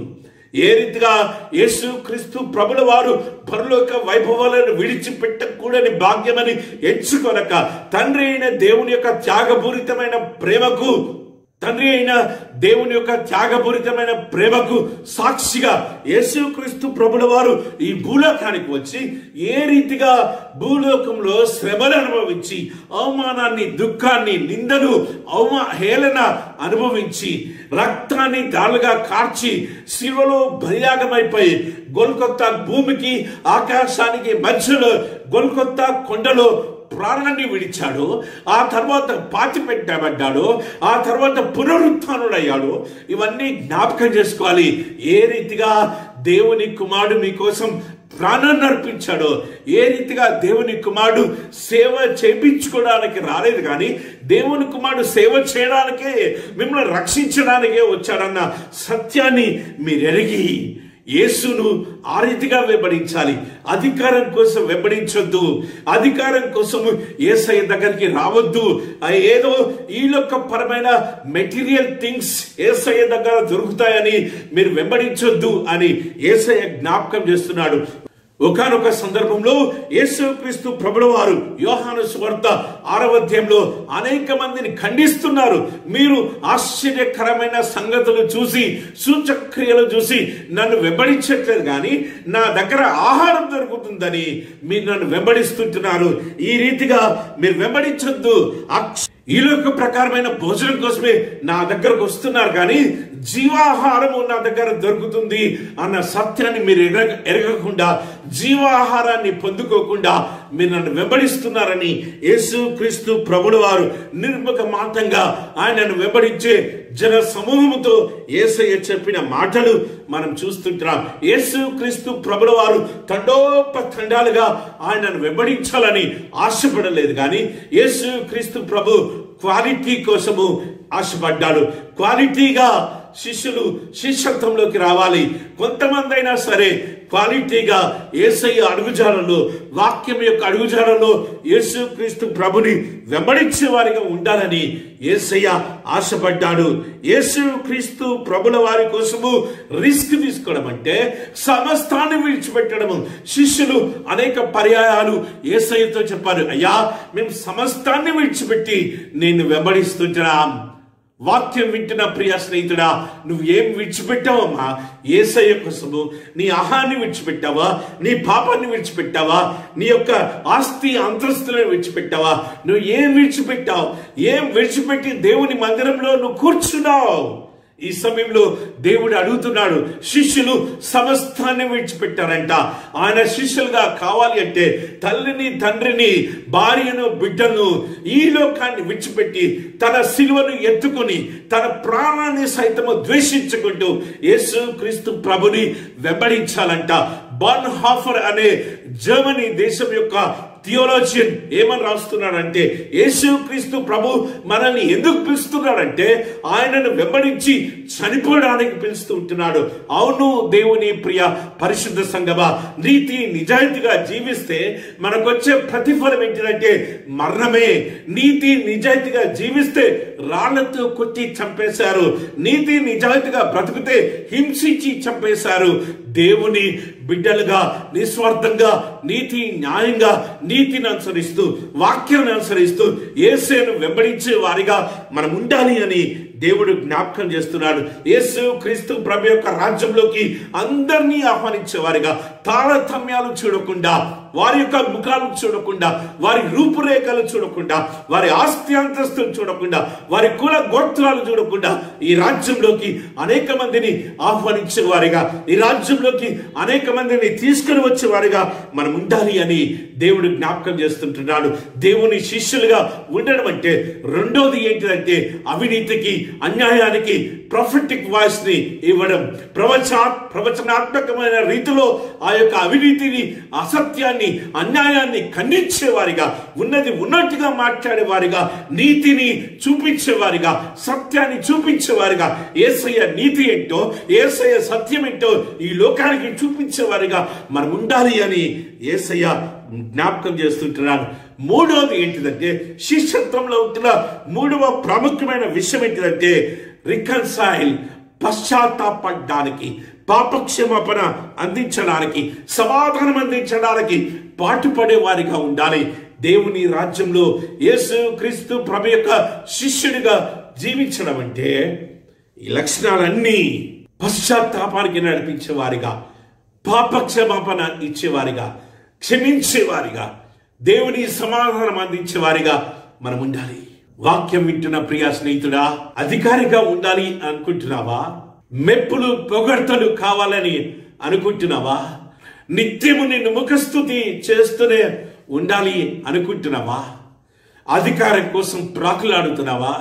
ఏ రీతిగా యేసు క్రీస్తు ప్రభుల వారు పరలోక వైభవాలను విడిచిపెట్టకూడని భాగ్యమని ఎంచుకొనక తండ్రి అయిన దేవుని యొక్క త్యాగపూరితమైన ప్రేమకు తండ్రి అయిన దేవుని యొక్క త్యాగపూరితమైన ప్రేమకు సాక్షిగా యేసుక్రీస్తు ప్రభుల వారు ఈ భూలోకానికి వచ్చి ఏ రీతిగా భూలోకంలో శ్రమను అనుభవించి అవమానాన్ని దుఃఖాన్ని నిందను అవమా హేళన అనుభవించి రక్తాన్ని దారులుగా కార్చి శివలో బలియాగమైపోయి గొల్కొత్త భూమికి ఆకాశానికి మధ్యలో గొల్కొత్త కొండలో ప్రాణాన్ని విడిచాడు ఆ తర్వాత పాతి పెట్టబడ్డాడు ఆ తర్వాత పునరుత్డయ్యాడు ఇవన్నీ జ్ఞాపకం చేసుకోవాలి ఏ రీతిగా దేవుని కుమారుడు మీకోసం ప్రాణాన్ని అర్పించాడు ఏ రీతిగా దేవుని కుమారుడు సేవ చేపించుకోవడానికి రాలేదు కానీ దేవుని కుమారుడు సేవ చేయడానికే మిమ్మల్ని రక్షించడానికే వచ్చాడన్న సత్యాన్ని మీరు ఎరిగి యేసును ఆ రీతిగా వెంబడించాలి అధికారం కోసం వెంబడించొద్దు అధికారం కోసం ఏసయ్య దగ్గరికి రావద్దు ఆ ఏదో ఈ యొక్క పరమైన మెటీరియల్ థింగ్స్ ఏసయ్య దగ్గర దొరుకుతాయని మీరు వెంబడించొద్దు అని ఏసయ్య జ్ఞాపకం చేస్తున్నాడు ఒకనొక సందర్భంలో యేసుక్రీస్తు ప్రభుల వారు యోహాను సువార్త ఆరవ అధ్యాయంలో అనేక మందిని ఖండిస్తున్నారు మీరు ఆశ్చర్యకరమైన సంగతులు చూసి సూచక్రియలు చూసి నన్ను వెంబడించట్లేదు కానీ నా దగ్గర ఆహారం దొరుకుతుందని మీరు నన్ను వెంబడిస్తుంటున్నారు ఈ రీతిగా మీరు వెంబడించొద్దు అక్ష ఈ లోక ప్రకారమైన భోజనం కోసమే నా దగ్గరకు వస్తున్నారు కానీ జీవాహారము నా దగ్గర దొరుకుతుంది అన్న సత్యాన్ని మీరు ఎరగ ఎరగకుండా జీవాహారాన్ని పొందుకోకుండా మీరు నన్ను వెంబడిస్తున్నారని యేసు క్రీస్తు ప్రభుడు వారు నిర్ముఖ మాటంగా ఆయనను వెంబడించే జన సమూహముతో ఏసయ్య చెప్పిన మాటలు మనం చూస్తుంటున్నాం యేసు క్రీస్తు ప్రభుల వారు తండోపతండాలుగా ఆయనను వెంబడించాలని ఆశపడలేదు కానీ యేసు క్రీస్తు ప్రభు క్వాలిటీ కోసము ఆశపడ్డాడు క్వాలిటీగా శిష్యులు శిష్యత్వంలోకి రావాలి కొంతమంది అయినా సరే క్వాలిటీగా ఏసయ్య అడుగుజాడలో వాక్యం యొక్క అడుగుజాడలో యేసుక్రీస్తు ప్రభుని వెంబడించే వారిగా ఉండాలని ఏసయ్య ఆశపడ్డాడు యేసుక్రీస్తు ప్రభుల వారి కోసము రిస్క్ తీసుకోవడం అంటే సమస్తాన్ని విడిచిపెట్టడము శిష్యులు అనేక పర్యాయాలు ఏసయ్యతో చెప్పారు అయ్యా మేము సమస్తాన్ని విడిచిపెట్టి నేను వెంబడిస్తుంటున్నాం వాక్యం వింటున్న ప్రియ స్నేహితుడా నువ్వు ఏం విడిచిపెట్టావమ్మా ఏసయ్య కోసము నీ ఆహాన్ని విడిచిపెట్టావా నీ పాపాన్ని విడిచిపెట్టావా నీ యొక్క ఆస్తి అంతస్తులను విడిచిపెట్టావా నువ్వు ఏం విడిచిపెట్టావు ఏం విడిచిపెట్టి దేవుని మందిరంలో నువ్వు కూర్చున్నావు ఈ సమయంలో దేవుడు అడుగుతున్నాడు శిష్యులు సమస్తాన్ని విడిచిపెట్టారంట ఆయన శిష్యులుగా కావాలి అంటే తల్లిని తండ్రిని భార్యను బిడ్డను ఈ లోకాన్ని విడిచిపెట్టి తన సిలువను ఎత్తుకొని తన ప్రాణాన్ని సైతము ద్వేషించుకుంటూ యేసు క్రీస్తు ప్రభుని వెంబడించాలంట బాన్ హాఫర్ అనే జర్మనీ దేశం యొక్క థియోలాజియన్ ఏమని రాస్తున్నాడంటే యేసుక్రీస్తు ప్రభు మనల్ని ఎందుకు పిలుస్తున్నాడంటే ఆయనను వెంబడించి చనిపోవడానికి పిలుస్తూ ఉంటున్నాడు అవును దేవుని ప్రియ పరిశుద్ధ సంగమా నీతి నిజాయితీగా జీవిస్తే మనకొచ్చే ప్రతిఫలం ఏంటిదంటే మరణమే నీతి నిజాయితీగా జీవిస్తే రాళ్లతో కొట్టి చంపేశారు నీతి నిజాయితీగా బ్రతికితే హింసించి చంపేశారు దేవుని బిడ్డలుగా నిస్వార్థంగా నీతి న్యాయంగా నీతిని అనుసరిస్తూ వాక్యాన్ని అనుసరిస్తూ ఏసేను వెంబడించే వారిగా మనం ఉండాలి అని దేవుడు జ్ఞాపకం చేస్తున్నాడు యేసు క్రీస్తు ప్రభు యొక్క రాజ్యంలోకి అందరినీ ఆహ్వానించేవారిగా తారతమ్యాలు చూడకుండా వారి యొక్క ముఖాలు చూడకుండా వారి రూపురేఖలు చూడకుండా వారి ఆస్తి అంతస్తులు చూడకుండా వారి కుల గోత్రాలు చూడకుండా ఈ రాజ్యంలోకి అనేక మందిని ఆహ్వానించే వారిగా ఈ రాజ్యంలోకి అనేక మందిని తీసుకుని వచ్చేవారిగా మనం ఉండాలి అని దేవుడు జ్ఞాపకం చేస్తుంటున్నాడు దేవుని శిష్యులుగా ఉండడం అంటే రెండోది ఏంటిదంటే అవినీతికి అన్యాయానికి ప్రొఫెటిక్ వాయిస్ ని ఇవ్వడం ప్రవచనా ప్రవచనాత్మకమైన రీతిలో ఆ యొక్క అవినీతిని అసత్యాన్ని అన్యాయాన్ని ఖండించేవారిగా ఉన్నది ఉన్నట్టుగా మాట్లాడేవారిగా నీతిని చూపించేవారిగా సత్యాన్ని చూపించేవారిగా ఏసయ్య నీతి ఏంటో ఏసయ్య సత్యం ఏంటో ఈ లోకానికి చూపించేవారిగా మనం ఉండాలి అని ఏసయ్య జ్ఞాపకం చేస్తుంటున్నాను మూడవది ఏంటిదంటే శిష్యత్వంలో ఉంటున్న మూడవ ప్రాముఖ్యమైన విషయం ఏంటిదంటే రికన్సైల్ పశ్చాత్తాపడడానికి పాపక్షమాపణ అందించడానికి సమాధానం అందించడానికి పాటుపడే వారిగా ఉండాలి దేవుని రాజ్యంలో యేసు క్రీస్తు ప్రభు యొక్క శిష్యుడిగా జీవించడం అంటే ఈ లక్షణాలన్నీ పశ్చాత్తాపానికి నడిపించే వారిగా పాపక్షమాపణ ఇచ్చేవారిగా క్షమించేవారిగా దేవుని సమాధానం అందించేవారిగా మనం ఉండాలి వాక్యం వింటున్న ప్రియ స్నేహితుడా అధికారిగా ఉండాలి అనుకుంటున్నావా మెప్పులు పొగడ్తలు కావాలని అనుకుంటున్నావా నిత్యము నిన్ను ముఖస్థుతి చేస్తూనే ఉండాలి అనుకుంటున్నావా అధికారం కోసం ప్రాకులాడుతున్నావా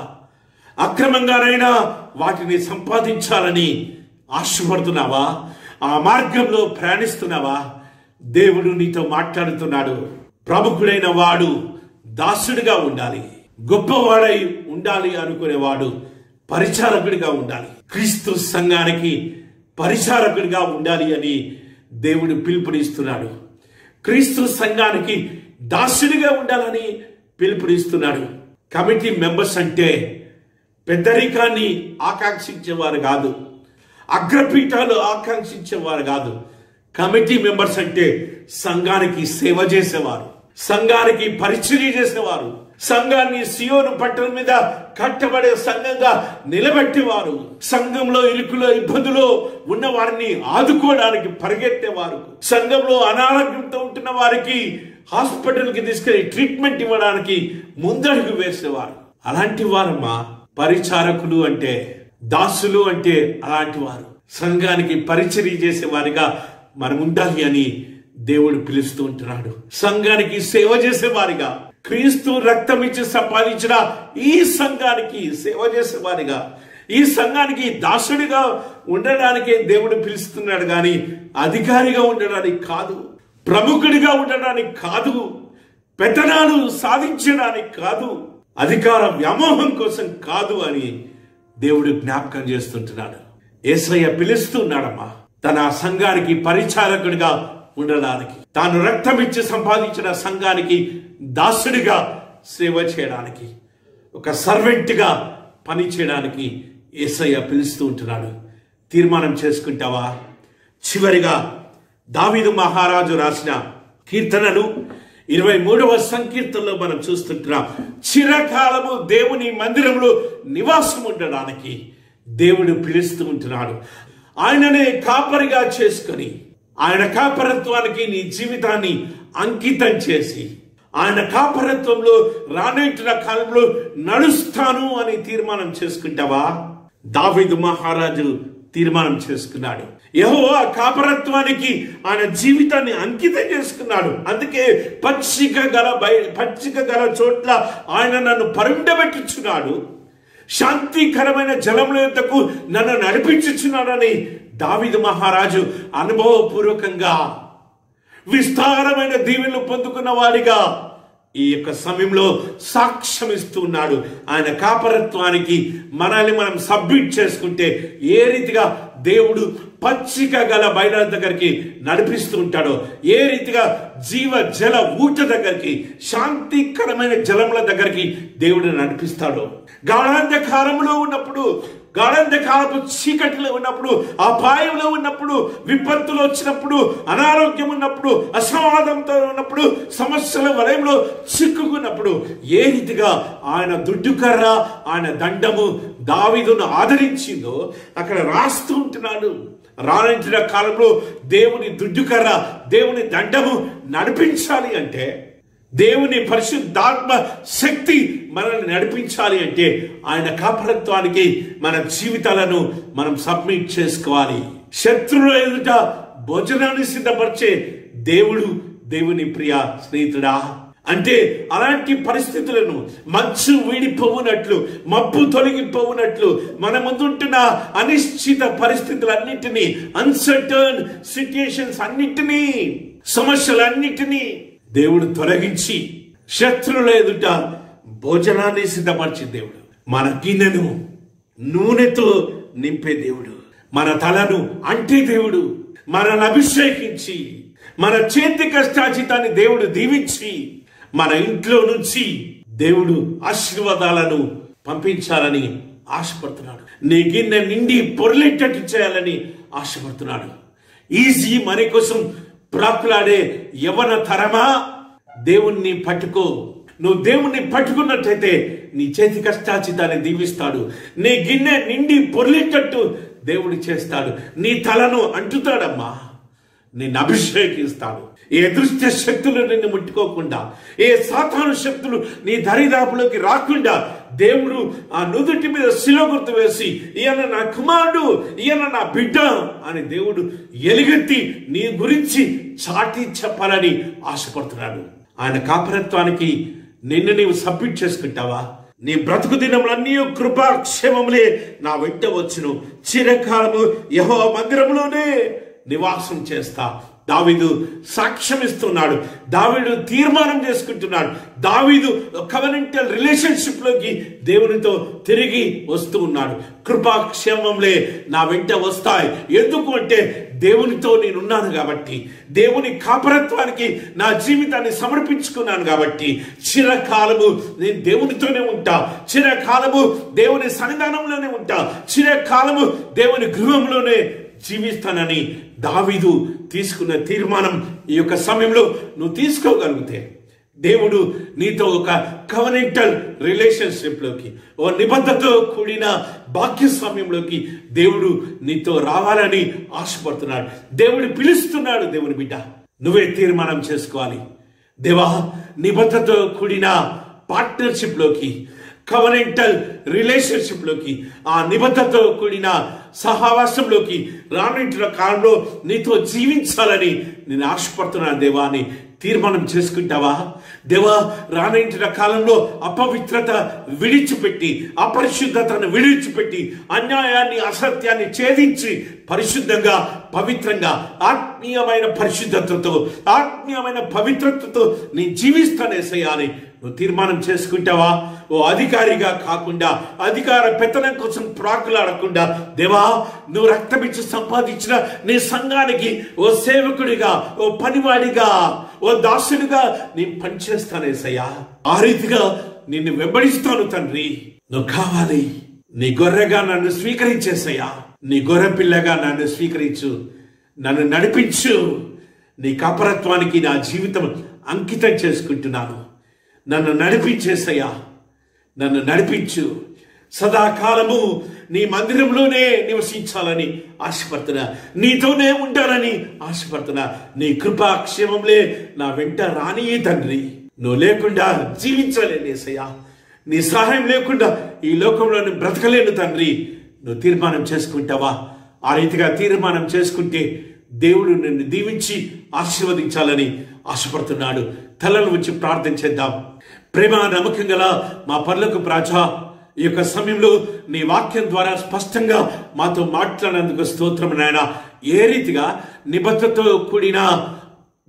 అక్రమంగానైనా వాటిని సంపాదించాలని ఆశపడుతున్నావా ఆ మార్గంలో ప్రయాణిస్తున్నావా దేవుడు నీతో మాట్లాడుతున్నాడు ప్రముఖుడైన వాడు దాసుడిగా ఉండాలి గొప్పవాడై ఉండాలి అనుకునేవాడు పరిచారకుడిగా ఉండాలి క్రీస్తు సంఘానికి పరిచారకుడిగా ఉండాలి అని దేవుడు పిలుపునిస్తున్నాడు క్రీస్తు సంఘానికి దాసుడిగా ఉండాలని పిలుపునిస్తున్నాడు కమిటీ మెంబర్స్ అంటే పెద్దరికాన్ని ఆకాంక్షించేవారు కాదు అగ్రపీఠాలు ఆకాంక్షించేవారు కాదు కమిటీ మెంబర్స్ అంటే సంఘానికి సేవ చేసేవారు సంఘానికి పరిచర్య చేసేవారు సంఘాన్ని సియోను పట్టణం మీద కట్టబడే సంఘంగా నిలబెట్టేవారు సంఘంలో ఇరుకులో ఇబ్బందులో ఉన్న వారిని ఆదుకోవడానికి పరిగెత్తేవారు సంఘంలో అనారోగ్యంతో ఉంటున్న వారికి హాస్పిటల్కి తీసుకెళ్లి ట్రీట్మెంట్ ఇవ్వడానికి ముందడుగు వేసేవారు అలాంటి వారమ్మా పరిచారకులు అంటే దాసులు అంటే అలాంటి వారు సంఘానికి పరిచర్య చేసేవారిగా మనం ఉండాలి అని దేవుడు పిలుస్తూ ఉంటున్నాడు సంఘానికి సేవ చేసేవారిగా క్రీస్తు రక్తం ఇచ్చి సంపాదించిన ఈ సంఘానికి సేవ చేసేవారిగా ఈ సంఘానికి దాసుడిగా ఉండడానికే దేవుడు పిలుస్తున్నాడు కానీ అధికారిగా ఉండడానికి కాదు ప్రముఖుడిగా ఉండడానికి కాదు పెత్తనాలు సాధించడానికి కాదు అధికార వ్యామోహం కోసం కాదు అని దేవుడు జ్ఞాపకం చేస్తుంటున్నాడు ఏసయ్య పిలుస్తున్నాడమ్మా తన సంఘానికి పరిచారకుడిగా ఉండడానికి తాను రక్తం ఇచ్చి సంపాదించిన సంఘానికి దాసుడిగా సేవ చేయడానికి ఒక సర్వెంట్గా పని చేయడానికి ఏసయ్య పిలుస్తూ ఉంటున్నాడు తీర్మానం చేసుకుంటావా చివరిగా దావీదు మహారాజు రాసిన కీర్తనలు ఇరవై మూడవ సంకీర్తనలో మనం చూస్తుంటున్నాం చిరకాలము దేవుని మందిరంలో నివాసం ఉండడానికి దేవుడు పిలుస్తూ ఉంటున్నాడు ఆయననే కాపరిగా చేసుకొని ఆయన కాపరత్వానికి నీ జీవితాన్ని అంకితం చేసి ఆయన కాపరత్వంలో రానేటిన కాలంలో నడుస్తాను అని తీర్మానం చేసుకుంటావా దావిదు మహారాజు తీర్మానం చేసుకున్నాడు యహో ఆ కాపరత్వానికి ఆయన జీవితాన్ని అంకితం చేసుకున్నాడు అందుకే పచ్చిక గల బయ పచ్చిక గల చోట్ల ఆయన నన్ను పరుండబెట్టుచున్నాడు శాంతికరమైన జలముల యొద్దకు నన్ను నడిపించుచున్నాడని దావిదు మహారాజు అనుభవపూర్వకంగా విస్తారమైన దీవెనలు పొందుకున్న వాడిగా ఈ యొక్క సమయంలో సాక్ష్యం ఇస్తున్నాడు ఆయన కాపరత్వానికి మనల్ని మనం సబ్మిట్ చేసుకుంటే ఏ రీతిగా దేవుడు పచ్చిక గల బయల దగ్గరికి నడిపిస్తూ ఉంటాడో ఏ రీతిగా జీవ జల ఊట దగ్గరికి శాంతికరమైన జలముల దగ్గరికి దేవుడు నడిపిస్తాడో గాఢాంధకారంలో ఉన్నప్పుడు గాఢాంధకారపు చీకటిలో ఉన్నప్పుడు అపాయంలో ఉన్నప్పుడు విపత్తులు వచ్చినప్పుడు అనారోగ్యం ఉన్నప్పుడు అసమాధంతో ఉన్నప్పుడు సమస్యల వలయంలో చిక్కుకున్నప్పుడు ఏ రీతిగా ఆయన దుడ్డుకర్ర ఆయన దండము దావిదును ఆదరించిందో అక్కడ రాస్తూ ఉంటున్నాడు రానంటిన కాలంలో దేవుని దుడ్డుకర్ర దేవుని దండము నడిపించాలి అంటే దేవుని పరిశుద్ధాత్మ శక్తి మనల్ని నడిపించాలి అంటే ఆయన కాపరత్వానికి మన జీవితాలను మనం సబ్మిట్ చేసుకోవాలి శత్రువుల ఎదుట భోజనాన్ని సిద్ధపరిచే దేవుడు దేవుని ప్రియ స్నేహితుడా అంటే అలాంటి పరిస్థితులను మంచు వీడిపోవునట్లు మబ్బు తొలగిపోవునట్లు మన ముందుంటున్న అనిశ్చిత పరిస్థితులన్నిటినీ అన్సర్టన్ సిచ్యుయేషన్స్ అన్నిటినీ సమస్యలన్నిటినీ దేవుడు తొలగించి శత్రువుల ఎదుట భోజనాన్ని సిద్ధపరిచే దేవుడు మన గిన్నెను నూనెతో నింపే దేవుడు మన తలను అంటే దేవుడు మనల్ని అభిషేకించి మన చేతి కష్టాచితాన్ని దేవుడు దీవించి మన ఇంట్లో నుంచి దేవుడు ఆశీర్వాదాలను పంపించాలని ఆశపడుతున్నాడు నీ గిన్నె నిండి పొరలేటట్టు చేయాలని ఆశపడుతున్నాడు ఈజీ మనీ కోసం ప్రాకులాడే యవన తరమా దేవుణ్ణి పట్టుకో నువ్వు దేవుణ్ణి పట్టుకున్నట్టయితే నీ చేతి కష్టాచితాన్ని దీవిస్తాడు నీ గిన్నె నిండి పొర్లేటట్టు దేవుడు చేస్తాడు నీ తలను అంటుతాడమ్మా నిన్ను అభిషేకిస్తాడు ఏ దృష్ట శక్తులు నిన్ను ముట్టుకోకుండా ఏ సాతాను శక్తులు నీ దరిదాపులోకి రాకుండా దేవుడు ఆ నుదుటి మీద శిలో గుర్తు వేసి ఈయన నా కుమారుడు ఈయన నా బిడ్డ అని దేవుడు ఎలుగెత్తి నీ గురించి చాటి చెప్పాలని ఆశపడుతున్నాడు ఆయన కాపరత్వానికి నిన్ను నీవు సబ్మిట్ చేసుకుంటావా నీ బ్రతుకు దినములన్నీ కృపాక్షేమములే నా వెంట వచ్చును చిరకాలము యహో మందిరములోనే నివాసం చేస్తా దావీదు సాక్ష్యం ఇస్తున్నాడు దావీదు తీర్మానం చేసుకుంటున్నాడు దావీదు కవనెంటల్ రిలేషన్షిప్ లోకి దేవునితో తిరిగి వస్తూ ఉన్నాడు కృపాక్షేమంలే నా వెంట వస్తాయి ఎందుకు అంటే దేవునితో నేనున్నాను కాబట్టి దేవుని కాపరత్వానికి నా జీవితాన్ని సమర్పించుకున్నాను కాబట్టి చిరకాలము నేను దేవునితోనే ఉంటా చిరకాలము దేవుని సన్నిధానంలోనే ఉంటా చిరకాలము దేవుని గృహంలోనే జీవిస్తానని దావీదు తీసుకున్న తీర్మానం ఈ యొక్క సమయంలో నువ్వు తీసుకోగలిగితే దేవుడు నీతో ఒక కవనెంటల్ రిలేషన్షిప్ లోకి ఓ నిబద్ధతతో కూడిన భాగ్యస్వామ్యంలోకి దేవుడు నీతో రావాలని ఆశపడుతున్నాడు దేవుడు పిలుస్తున్నాడు దేవుని బిడ్డ నువ్వే తీర్మానం చేసుకోవాలి దేవా నిబద్ధతతో కూడిన పార్ట్నర్షిప్ లోకి కవనెంటల్ రిలేషన్షిప్ లోకి ఆ నిబద్ధతతో కూడిన సహవాసంలోకి రానుంటున్న కాలంలో నీతో జీవించాలని నేను ఆశపడుతున్నాను దేవా అని తీర్మానం చేసుకుంటావా దేవా రానంటిన కాలంలో అపవిత్రత విడిచిపెట్టి అపరిశుద్ధతను విడిచిపెట్టి అన్యాయాన్ని అసత్యాన్ని ఛేదించి పరిశుద్ధంగా పవిత్రంగా ఆత్మీయమైన పరిశుద్ధతతో ఆత్మీయమైన పవిత్రతతో నేను జీవిస్తానేసయ్యా అని నువ్వు తీర్మానం చేసుకుంటావా ఓ అధికారిగా కాకుండా అధికార పెత్తనం కోసం ప్రాకులాడకుండా దేవా నువ్వు రక్తమిచ్చి సంపాదించిన నీ సంఘానికి ఓ సేవకుడిగా ఓ పనివాడిగా ఓ దాసుడిగా నేను పనిచేస్తానేసయ్యా ఆ రీతిగా నిన్ను వెంబడిస్తాను తండ్రి నువ్వు కావాలి నీ గొర్రెగా నన్ను స్వీకరించేసయ్యా నీ గొర్రె పిల్లగా నన్ను స్వీకరించు నన్ను నడిపించు నీ కాపరత్వానికి నా జీవితం అంకితం చేసుకుంటున్నాను నన్ను నడిపించేసయ్యా నన్ను నడిపించు సదాకాలము నీ మందిరంలోనే నివసించాలని ఆశపడుతున్నా నీతోనే ఉండాలని ఆశపడుతున్నా నీ కృపాక్షేమంలే నా వెంట రాని తండ్రి నువ్వు లేకుండా జీవించలేనేసయ్యా నీ సహాయం లేకుండా ఈ లోకంలో నేను బ్రతకలేను తండ్రి నువ్వు తీర్మానం చేసుకుంటావా ఆ రీతిగా తీర్మానం చేసుకుంటే దేవుడు నిన్ను దీవించి ఆశీర్వదించాలని ఆశపడుతున్నాడు తలను వచ్చి ప్రార్థన చేద్దాం ప్రేమ నమ్మకం గల మా పనులకు ప్రాచా ఈ యొక్క సమయంలో నీ వాక్యం ద్వారా స్పష్టంగా మాతో మాట్లాడినందుకు స్తోత్రం నాయన ఏ రీతిగా నిబద్ధతతో కూడిన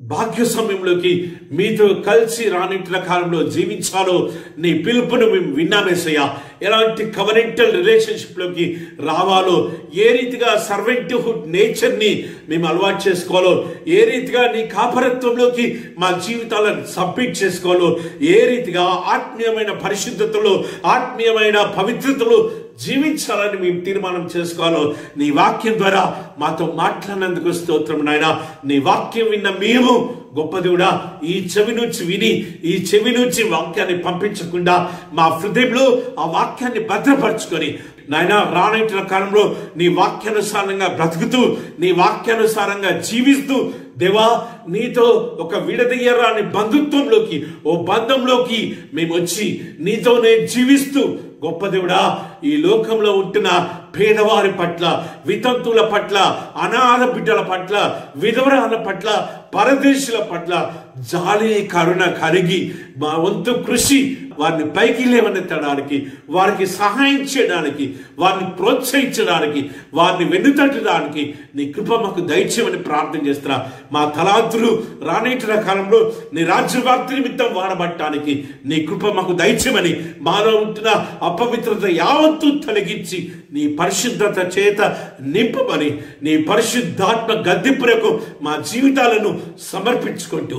భాగ్య సమయంలోకి మీతో కలిసి రానిట్ల కాలంలో జీవించాలో నీ పిలుపును మేము విన్నామేసయ్యా ఎలాంటి కవరెంటల్ రిలేషన్షిప్ లోకి రావాలో ఏ రీతిగా సర్వెంట్హుడ్ నేచర్ ని మేము అలవాటు చేసుకోవాలో ఏ రీతిగా నీ కాపరత్వంలోకి మా జీవితాలను సబ్మిట్ చేసుకోవాలో ఏ రీతిగా ఆత్మీయమైన పరిశుద్ధతలో ఆత్మీయమైన పవిత్రతలో జీవించాలని మేము తీర్మానం చేసుకోవాలో నీ వాక్యం ద్వారా మాతో మాట్లాడినందుకు స్తోత్రం నాయన నీ వాక్యం విన్న మేము గొప్ప దేవుడా ఈ చెవి నుంచి విని ఈ చెవి నుంచి వాక్యాన్ని పంపించకుండా మా హృదయంలో ఆ వాక్యాన్ని భద్రపరచుకొని నాయన రానైన కాలంలో నీ వాక్యానుసారంగా బ్రతుకుతూ నీ వాక్యానుసారంగా జీవిస్తూ దేవా నీతో ఒక విడదీయరాని బంధుత్వంలోకి ఓ బంధంలోకి మేము వచ్చి నీతోనే జీవిస్తూ గొప్ప దేవుడా ఈ లోకంలో ఉంటున్న పేదవారి పట్ల వితంతుల పట్ల అనాథ బిడ్డల పట్ల విధవరాల పట్ల పరదేశుల పట్ల జాలి కరుణ కరిగి మా వంతు కృషి వారిని పైకి లేవనెత్తడానికి వారికి సహాయం చేయడానికి వారిని ప్రోత్సహించడానికి వారిని వెన్నుతట్టడానికి నీ కృప మాకు దయచేయమని ప్రార్థన చేస్తున్నా మా తలాంతులు రానేటిన కాలంలో నీ రాజ్యవ్యాప్తి నిమిత్తం వాడబట్టడానికి నీ కృప మాకు దయచేయమని మాలో ఉంటున్న అపవిత్రత యావత్తు తొలగించి నీ పరిశుద్ధత చేత నింపమని నీ పరిశుద్ధాత్మ గద్దెపురకు మా జీవితాలను సమర్పించుకుంటూ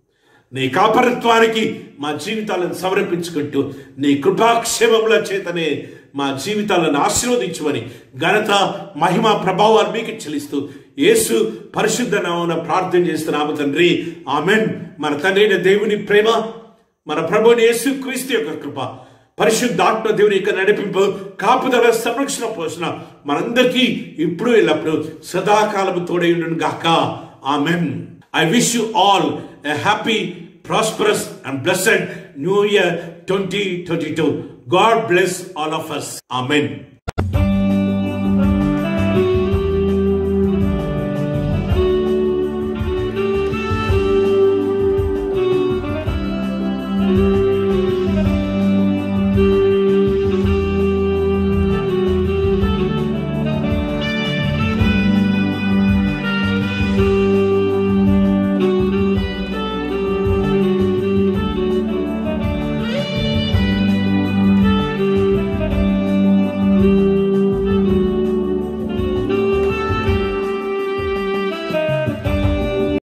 నీ కాపరత్వానికి మా జీవితాలను సమర్పించుకుంటూ నీ కృపాక్షేమముల చేతనే మా జీవితాలను ఆశీర్వదించమని ఘనత మహిమ ప్రభావాలు మీకు చెల్లిస్తూ యేసు పరిశుద్ధ నామమున ప్రార్థన చేస్తున్నాము తండ్రి ఆమెన్ మన తండ్రి అయిన దేవుని ప్రేమ మన ప్రభుని యేసు క్రీస్తు యొక్క కృప పరిశుద్ధాత్మ దేవుని యొక్క నడిపింపు కాపుదల సంరక్షణ పోషణ మనందరికీ ఇప్పుడు ఎల్లప్పుడు సదాకాలము తోడై ఉండును గాక amen I wish you all a happy, prosperous, and blessed New Year 2022. God bless all of us. Amen.